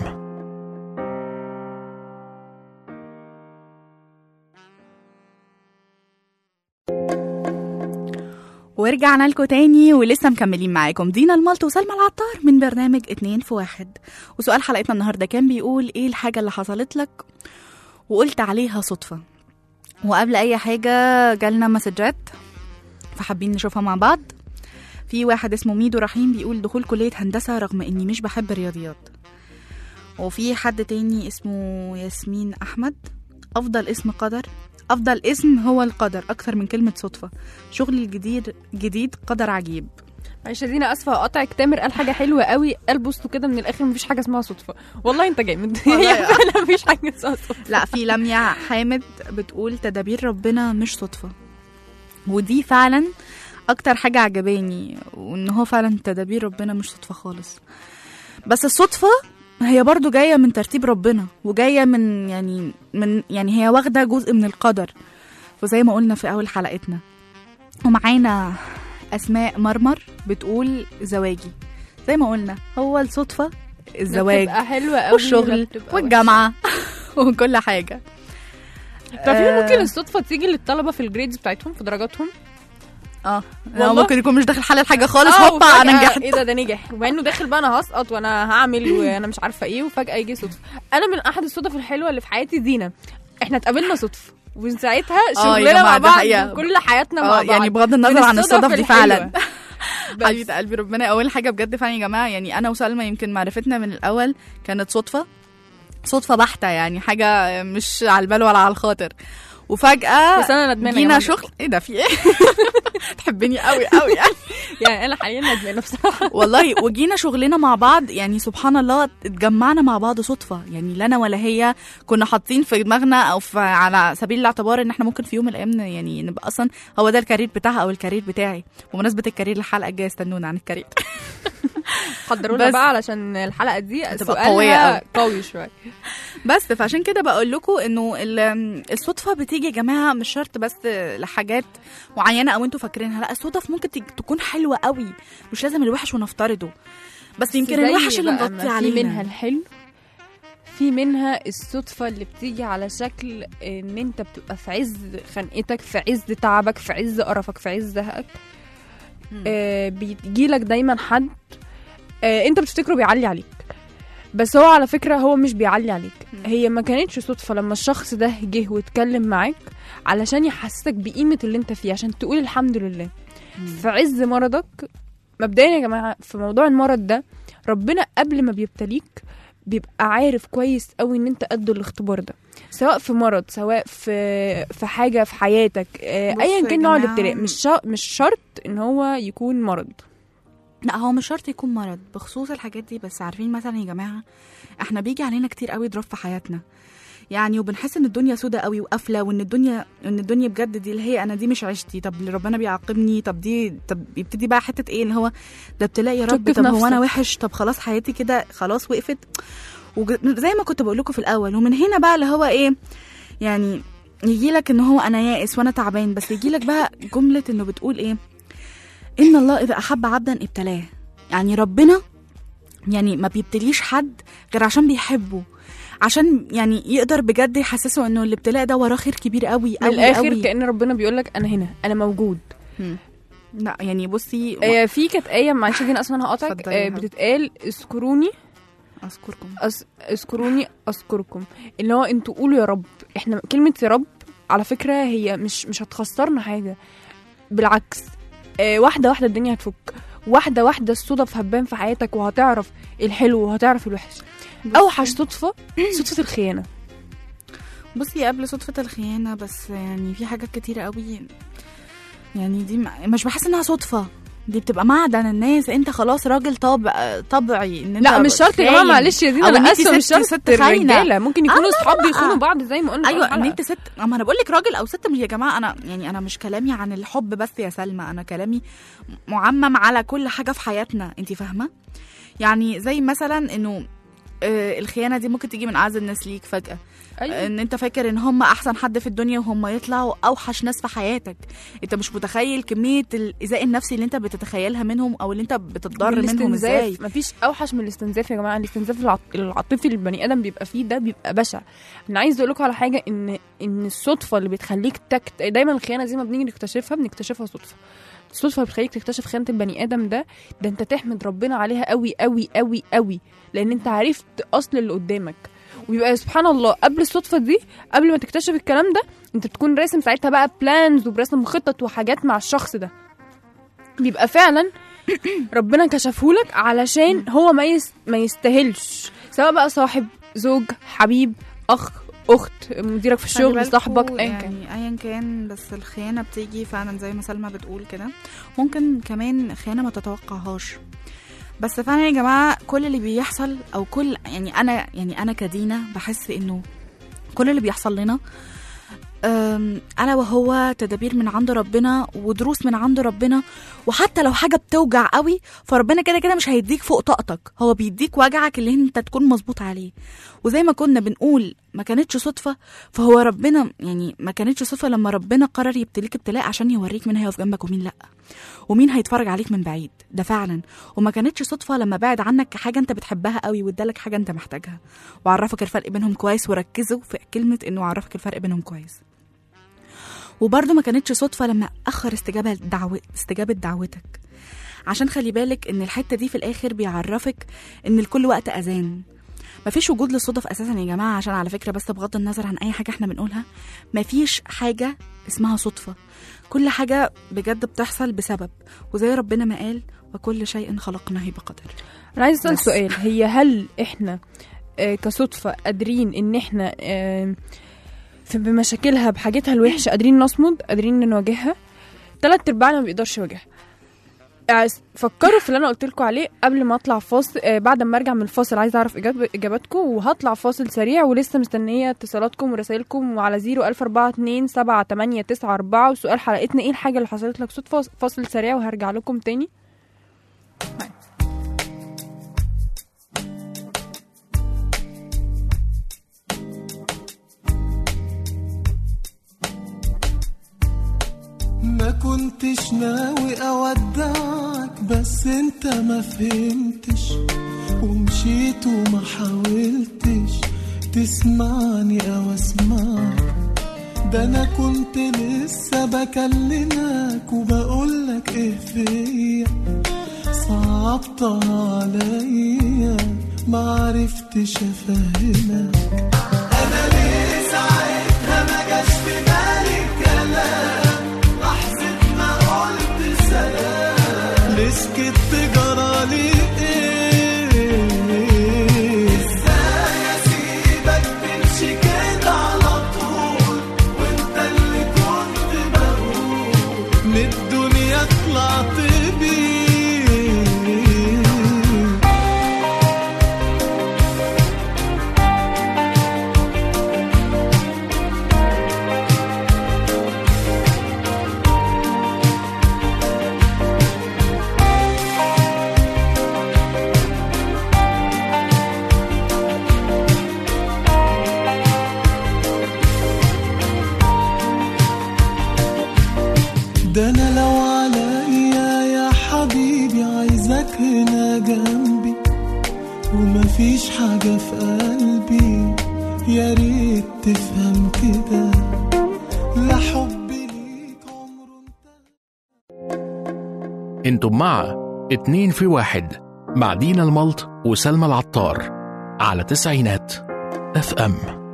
ورجعنا لكم تاني ولسه مكملين معاكم دينا الملط وسلمى العطار من برنامج اتنين في واحد وسؤال حلقتنا النهارده كان بيقول ايه الحاجة اللي حصلت لك وقلت عليها صدفة وقبل اي حاجة جالنا مسجات فحابين نشوفها مع بعض في واحد اسمه ميدو رحيم بيقول دخول كلية هندسة رغم اني مش بحب الرياضيات وفي حد تاني اسمه ياسمين احمد افضل اسم قدر افضل اسم هو القدر اكثر من كلمة صدفة شغلي الجديد جديد قدر عجيب معلش يا دينا اسفه هقطعك تامر قال حاجه حلوه قوي قال بصوا كده من الاخر مفيش حاجه اسمها صدفه والله انت جامد والله. هي فعلا مفيش حاجه اسمها صدفه لا في لميا حامد بتقول تدابير ربنا مش صدفة ودي فعلا اكتر حاجة عجباني وان هو فعلا تدابير ربنا مش صدفة خالص بس الصدفة هي برضو جاية من ترتيب ربنا وجاية من يعني من يعني هي واخدة جزء من القدر وزي ما قلنا في أول حلقتنا ومعانا أسماء مرمر بتقول زواجي زي ما قلنا هو الصدفة الزواج بتبقى حلوه قوي والشغل والجامعة وكل حاجة طب آه. ممكن الصدفه تيجي للطلبه في الجريدز بتاعتهم في درجاتهم اه والله. هو ممكن يكون مش داخل حل الحاجة خالص آه، هوبا انا وفجأة نجحت ايه ده ده نجح ومع انه داخل بقى انا هسقط وانا هعمل وانا مش عارفه ايه وفجاه يجي صدفه انا من احد الصدف الحلوه اللي في حياتي دينا احنا اتقابلنا صدفه ومن ساعتها آه، يا شغلنا جماعة، مع ده بعض حقيقة. كل حياتنا مع اه بعض يعني بغض النظر من عن الصدف دي الحلوة. فعلا بس. حبيبه قلبي ربنا اول حاجه بجد فعلا يا جماعه يعني انا وسلمى يمكن معرفتنا من الاول كانت صدفه صدفه بحته يعني حاجه مش على البال ولا على الخاطر وفجاه بس انا ندمانه يا جينا ماما. شغل ايه ده في ايه تحبني قوي قوي يعني يعني انا حاليا ندمانه بصراحه والله وجينا شغلنا مع بعض يعني سبحان الله اتجمعنا مع بعض صدفه يعني لا انا ولا هي كنا حاطين في دماغنا او في على سبيل الاعتبار ان احنا ممكن في يوم من الايام يعني نبقى اصلا هو ده الكارير بتاعها او الكارير بتاعي بمناسبه الكارير الحلقه الجايه استنونا عن الكارير حضروا لنا بس- بقى علشان الحلقه دي هتبقى سؤالها قوية أوي. قوي شويه بس فعشان كده بقول لكم انه ال- الصدفه بتيجي يا جماعه مش شرط بس لحاجات معينه او انتوا فاكرينها لا الصدف ممكن تج- تكون حلوه قوي مش لازم الوحش ونفترضه بس يمكن زي الوحش اللي بقى مغطي ما علينا في منها الحلو في منها الصدفة اللي بتيجي على شكل ان انت بتبقى في عز خنقتك في عز تعبك في عز قرفك في عز زهقك آه بيجيلك دايما حد آه انت بتفتكره بيعلي عليك بس هو على فكرة هو مش بيعلي عليك هي ما كانتش صدفة لما الشخص ده جه واتكلم معاك علشان يحسسك بقيمة اللي انت فيه عشان تقول الحمد لله في عز مرضك مبدئيا يا جماعة في موضوع المرض ده ربنا قبل ما بيبتليك بيبقى عارف كويس قوي ان انت قد الاختبار ده سواء في مرض سواء في في حاجه في حياتك آه، بصوا ايا يا كان نوع جماعة. الابتلاء مش شا... مش شرط ان هو يكون مرض لا هو مش شرط يكون مرض بخصوص الحاجات دي بس عارفين مثلا يا جماعه احنا بيجي علينا كتير قوي ضرب في حياتنا يعني وبنحس ان الدنيا سودة قوي وقافله وان الدنيا ان الدنيا بجد دي اللي هي انا دي مش عيشتي طب اللي ربنا بيعاقبني طب دي طب يبتدي بقى حته ايه اللي هو ده ابتلاء يا رب شك في طب هو انا نفسك. وحش طب خلاص حياتي كده خلاص وقفت وزي ما كنت بقول لكم في الاول ومن هنا بقى اللي هو ايه يعني يجي لك ان هو انا يائس وانا تعبان بس يجي لك بقى جمله انه بتقول ايه ان الله اذا احب عبدا ابتلاه يعني ربنا يعني ما بيبتليش حد غير عشان بيحبه عشان يعني يقدر بجد يحسسه انه الابتلاء ده وراه خير كبير قوي من قوي الاخر قوي كان ربنا بيقول لك انا هنا انا موجود لا يعني بصي آه في كانت ايه معلش دي انا اصلا هقطعك اتفضلي يا آه حبيبتي. بتتقال اذكروني اذكركم أس... اذكروني اذكركم اللي هو انتوا قولوا يا رب احنا كلمه يا رب على فكره هي مش مش هتخسرنا حاجه بالعكس آه واحده واحده الدنيا هتفك واحده واحده الصدف هتبان في حياتك وهتعرف الحلو وهتعرف الوحش اوحش صدفه صدفه الخيانه بصي قبل صدفة الخيانة بس يعني في حاجات كتيرة قوي يعني دي م- مش بحس انها صدفة دي بتبقى معدن الناس انت خلاص راجل طبع طبعي ان انت لا مش شرط يا جماعه خاين. معلش يا دينا أو إن انا انت اسفه مش ست- شرط ست خاينة. الرجاله ممكن آه، يكونوا لا، اصحاب لا. بيخونوا بعض زي ما قلنا في ايوه الحلقة. ان انت ست اما انا بقول لك راجل او ست يا جماعه انا يعني انا مش كلامي عن الحب بس يا سلمى انا كلامي معمم على كل حاجه في حياتنا انت فاهمه يعني زي مثلا انه آه، الخيانه دي ممكن تيجي من اعز الناس ليك فجاه أيوة. ان انت فاكر ان هم احسن حد في الدنيا وهم يطلعوا اوحش ناس في حياتك انت مش متخيل كميه الايذاء النفسي اللي انت بتتخيلها منهم او اللي انت بتتضر منهم والاستنزاف. ازاي مفيش اوحش من الاستنزاف يا جماعه الاستنزاف العط- العاطفي اللي البني ادم بيبقى فيه ده بيبقى بشع انا عايز اقول لكم على حاجه ان ان الصدفه اللي بتخليك تكت دايما الخيانه زي ما بنيجي نكتشفها بنكتشفها صدفه الصدفه اللي بتخليك تكتشف خيانه البني ادم ده ده انت تحمد ربنا عليها قوي قوي قوي قوي لان انت عرفت اصل اللي قدامك ويبقى سبحان الله قبل الصدفه دي قبل ما تكتشف الكلام ده انت بتكون راسم ساعتها بقى بلانز وبرسم خطط وحاجات مع الشخص ده بيبقى فعلا ربنا كشفهولك علشان هو ما يس... ما يستاهلش سواء بقى صاحب زوج حبيب اخ اخت مديرك في خلي الشغل بالكوا صاحبك ايا كان يعني ايا كان بس الخيانه بتيجي فعلا زي ما سلمى بتقول كده ممكن كمان خيانه ما تتوقعهاش بس فعلا يا جماعه كل اللي بيحصل او كل يعني انا يعني انا كدينا بحس انه كل اللي بيحصل لنا أم، الا وهو تدابير من عند ربنا ودروس من عند ربنا وحتى لو حاجه بتوجع قوي فربنا كده كده مش هيديك فوق طاقتك هو بيديك وجعك اللي انت تكون مظبوط عليه وزي ما كنا بنقول ما كانتش صدفه فهو ربنا يعني ما كانتش صدفه لما ربنا قرر يبتليك ابتلاء عشان يوريك مين هيقف جنبك ومين لا ومين هيتفرج عليك من بعيد ده فعلا وما كانتش صدفه لما بعد عنك حاجه انت بتحبها قوي وادالك حاجه انت محتاجها وعرفك الفرق بينهم كويس وركزوا في كلمه انه عرفك الفرق بينهم كويس وبرضه ما كانتش صدفه لما اخر استجابه دعوة استجابه دعوتك عشان خلي بالك ان الحته دي في الاخر بيعرفك ان لكل وقت اذان مفيش وجود للصدف اساسا يا جماعه عشان على فكره بس بغض النظر عن اي حاجه احنا بنقولها مفيش حاجه اسمها صدفه كل حاجه بجد بتحصل بسبب وزي ربنا ما قال وكل شيء خلقناه بقدر انا عايز اسال بس. سؤال هي هل احنا آه، كصدفه قادرين ان احنا آه، في بمشاكلها بحاجتها الوحشه قادرين نصمد قادرين نواجهها تلات ارباعنا ما بيقدرش يواجهها عايز- فكروا في اللي انا قلت لكم عليه قبل ما اطلع فاصل آه بعد ما ارجع من الفاصل عايزه اعرف إجاب- اجاباتكم وهطلع فاصل سريع ولسه مستنيه اتصالاتكم ورسائلكم وعلى 01042 7894 وسؤال حلقتنا ايه الحاجه اللي حصلت لك صدفه فاصل سريع وهرجع لكم تاني ما كنتش ناوي اودعك بس انت ما فهمتش ومشيت وما حاولتش تسمعني او اسمعك ده انا كنت لسه بكلمك وبقولك ايه فيا صعبتها عليا معرفتش افهمك انا ليه ساعتها ما جاش في بالي الكلام لحظة ما قلت سلام ليه سكت جرالي ايه ازاي اسيبك تمشي كده على طول وانت اللي كنت بقول من الدنيا طلعت بيه ده انا لو عليا يا حبيبي عايزك هنا جنبي ومفيش حاجة في قلبي يا ريت تفهم كده لا حبي ليك عمره انتم مع اتنين في واحد مع دينا الملط وسلمى العطار على تسعينات اف ام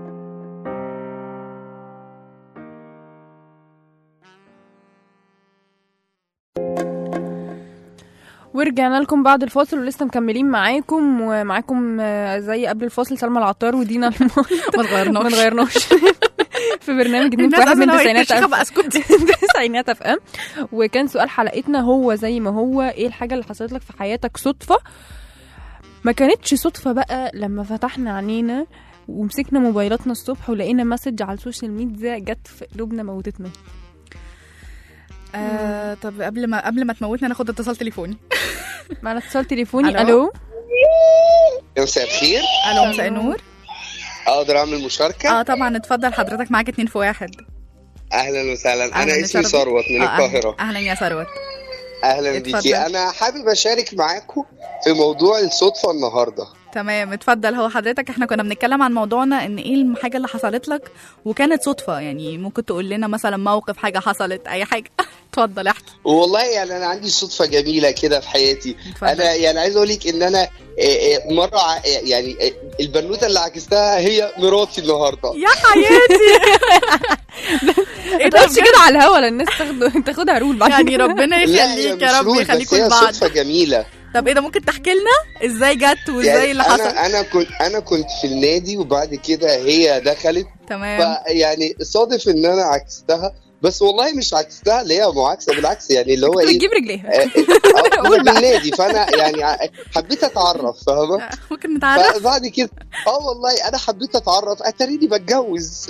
ورجعنا لكم بعد الفاصل ولسه مكملين معاكم ومعاكم آه، زي قبل الفاصل سلمى العطار ودينا الم- ما اتغيرناش ما اتغيرناش في برنامج اتنين في الناس واحد من أصلاً تسعينات وقفت أف- بقى اسكت تسعينات اف ام وكان سؤال حلقتنا هو زي ما هو ايه الحاجه اللي حصلت لك في حياتك صدفه ما كانتش صدفه بقى لما فتحنا عينينا ومسكنا موبايلاتنا الصبح ولقينا مسج على السوشيال ميديا جت في قلوبنا موتتنا آه طب قبل ما قبل ما تموتنا ناخد اتصال تليفوني معنا اتصال تليفوني ألو؟ الو مساء الخير الو مساء النور اقدر اعمل مشاركه اه طبعا اتفضل حضرتك معاك اتنين في واحد اهلا وسهلا أهلاً انا يا اسمي شرف. ثروت من آه، أهلاً- القاهره اهلا يا ثروت اهلا اتفضل. بيكي انا حابب اشارك معاكم في موضوع الصدفه النهارده تمام اتفضل هو حضرتك احنا كنا بنتكلم عن موضوعنا ان ايه الحاجه اللي حصلت لك وكانت صدفه يعني ممكن تقول لنا مثلا موقف حاجه حصلت اي حاجه اتفضل احكي والله يعني انا عندي صدفه جميله كده في حياتي اتفضل. انا يعني عايز اقول لك ان انا آه، آه، مره ع- يعني آه، البنوته اللي عكستها هي مراتي النهارده يا حياتي ما تقولش كده على الهوا لا الناس تاخده تاخدها رول بعد يعني كده. ربنا لا هي يخليك مش يا رب رول، بس يخليكم هي لبعض صدفه جميله طب ايه ده ممكن تحكي لنا ازاي جت وازاي يعني اللي حصل انا انا كنت انا كنت في النادي وبعد كده هي دخلت تمام فيعني صادف ان انا عكستها بس والله مش عكستها اللي هي معاكسه بالعكس يعني اللي هو ايه بتجيب رجليها آه، آه، كنا في النادي فانا يعني ع- حبيت اتعرف فاهمه ممكن نتعرف فبعد كده اه والله انا حبيت اتعرف اتاريني بتجوز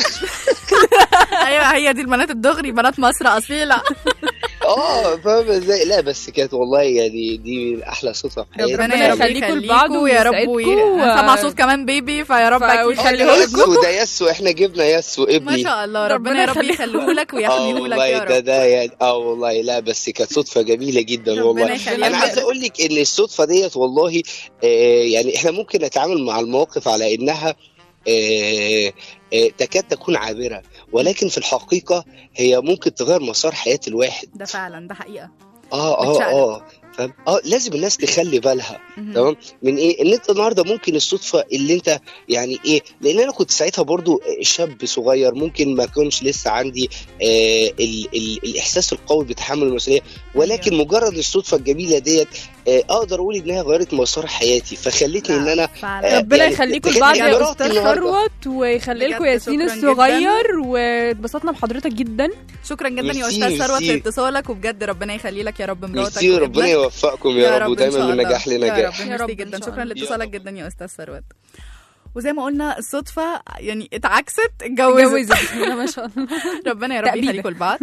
ايوه هي دي البنات الدغري بنات مصر اصيله اه فاهمه ازاي لا بس كانت والله يعني دي من احلى صدفة في حياتي ربنا ربنا يا رب يخليكوا لبعض يخليكوا يا رب ويسعدكوا وي- و- سمع صوت كمان بيبي فيا رب ف- أكيد. ويخليه آه، ده لك يسو ده يسو احنا جبنا يسو ما ابني شاء الله ربنا ربنا يا رب يخليه يخليه لك اه ويحميه لك والله يا ده رب ده يعني اه والله لا بس كانت صدفة جميلة جدا ربنا والله يخليك. انا عايز اقول لك ان الصدفة ديت والله آه يعني احنا ممكن نتعامل مع المواقف على انها آه آه تكاد تكون عابرة ولكن في الحقيقة هي ممكن تغير مسار حياة الواحد ده فعلا ده حقيقه اه اه بتشقلب. اه فاهم اه لازم الناس تخلي بالها مهم. تمام من ايه ان انت النهارده ممكن الصدفه اللي انت يعني ايه لان انا كنت ساعتها برضو شاب صغير ممكن ما اكونش لسه عندي آه ال ال الاحساس القوي بتحمل المسؤوليه ولكن مجرد الصدفه الجميله ديت آه اقدر اقول انها غيرت مسار حياتي فخلتني ان انا فعلا آه، ربنا يعني يخليكم تخيل لبعض يعني يا مراتي استاذ النهاردة. ثروت ويخلي لكم بجد ياسين شكراً الصغير واتبسطنا بحضرتك جدا شكرا جدا يا ميرسي، استاذ ثروت ميرسي. لاتصالك وبجد ربنا يخلي لك يا رب مراتك ميرسي ربنا وابنك. يوفقكم يا, رب إن ودايما شاء من الله. نجاح يا لنجاح رب يا ميرسي رب إن جدا شاء شكرا الله. لاتصالك جدا يا استاذ ثروت وزي ما قلنا الصدفه يعني اتعكست اتجوزت اتجوزت ما شاء الله ربنا يا رب تأبيدة. يخليكم لبعض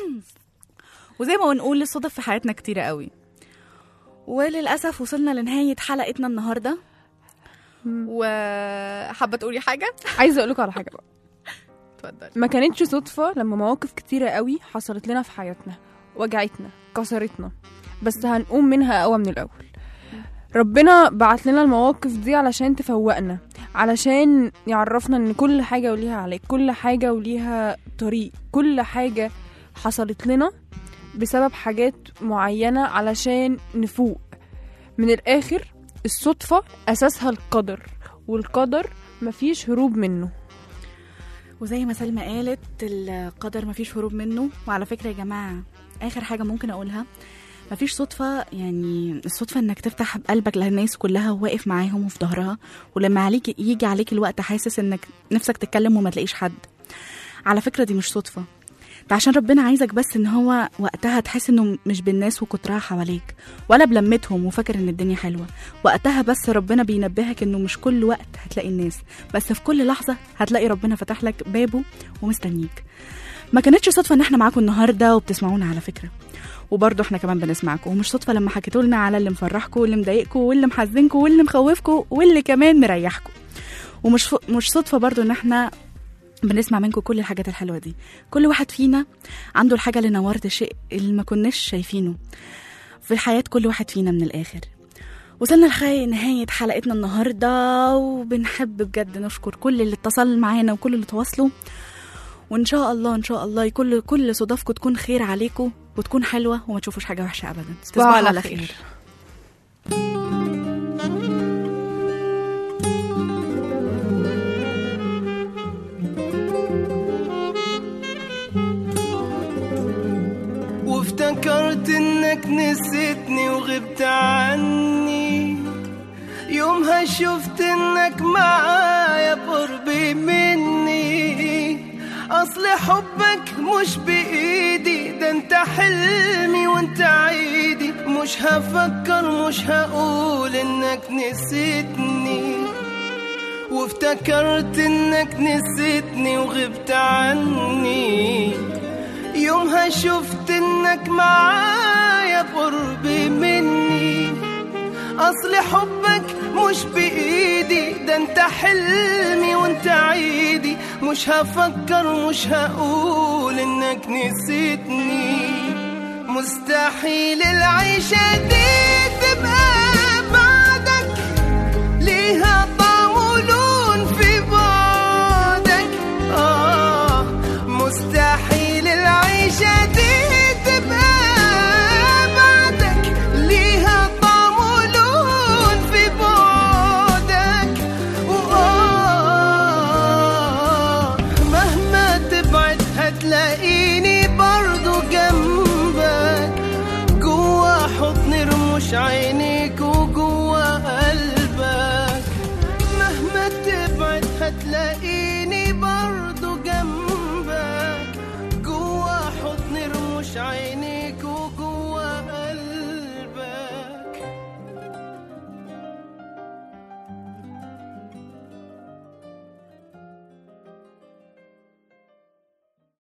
وزي ما بنقول الصدف في حياتنا كتيرة قوي وللأسف وصلنا لنهاية حلقتنا النهاردة وحابة تقولي حاجة؟ عايزه اقول لكم على حاجه بقى اتفضل ما كانتش صدفه لما مواقف كتيره قوي حصلت لنا في حياتنا وجعتنا كسرتنا بس هنقوم منها اقوى من الاول ربنا بعت لنا المواقف دي علشان تفوقنا علشان يعرفنا ان كل حاجه وليها عليك كل حاجه وليها طريق كل حاجه حصلت لنا بسبب حاجات معينه علشان نفوق من الاخر الصدفه اساسها القدر والقدر مفيش هروب منه وزي ما سلمى قالت القدر مفيش هروب منه وعلى فكرة يا جماعة آخر حاجة ممكن أقولها مفيش صدفة يعني الصدفة إنك تفتح قلبك للناس كلها وواقف معاهم وفي ظهرها ولما عليك يجي عليك الوقت حاسس إنك نفسك تتكلم وما تلاقيش حد على فكرة دي مش صدفة ده عشان ربنا عايزك بس ان هو وقتها تحس انه مش بالناس وكترها حواليك ولا بلمتهم وفاكر ان الدنيا حلوه وقتها بس ربنا بينبهك انه مش كل وقت هتلاقي الناس بس في كل لحظه هتلاقي ربنا فتح لك بابه ومستنيك ما كانتش صدفه ان احنا معاكم النهارده وبتسمعونا على فكره وبرضه احنا كمان بنسمعكم ومش صدفه لما حكيتوا لنا على اللي مفرحكم واللي مضايقكم واللي محزنكم واللي مخوفكم واللي كمان مريحكم ومش ف... مش صدفه برضه ان احنا بنسمع منكم كل الحاجات الحلوة دي كل واحد فينا عنده الحاجة اللي نورت الشيء اللي ما كناش شايفينه في الحياة كل واحد فينا من الآخر وصلنا لخي نهاية حلقتنا النهاردة وبنحب بجد نشكر كل اللي اتصل معانا وكل اللي تواصلوا وإن شاء الله إن شاء الله كل كل صدافكم تكون خير عليكم وتكون حلوة وما تشوفوش حاجة وحشة أبدا تصبحوا على على خير. خير وافتكرت انك نسيتني وغبت عني يومها شفت انك معايا بقربي مني اصل حبك مش بايدي ده انت حلمي وانت عيدي مش هفكر مش هقول انك نسيتني وافتكرت انك نسيتني وغبت عني يومها شفت انك معايا بقربي مني اصل حبك مش بايدي ده انت حلمي وانت عيدي مش هفكر مش هقول انك نسيتني مستحيل العيشة دي تبقى بعدك ليها طعم ولون في بعدك آه مستحيل العيشة دي تبقى بعدك ليها طعم ولون في بعدك وآه مهما تبعد هتلاقيني برضو جنبك جوا حضن رموش عيني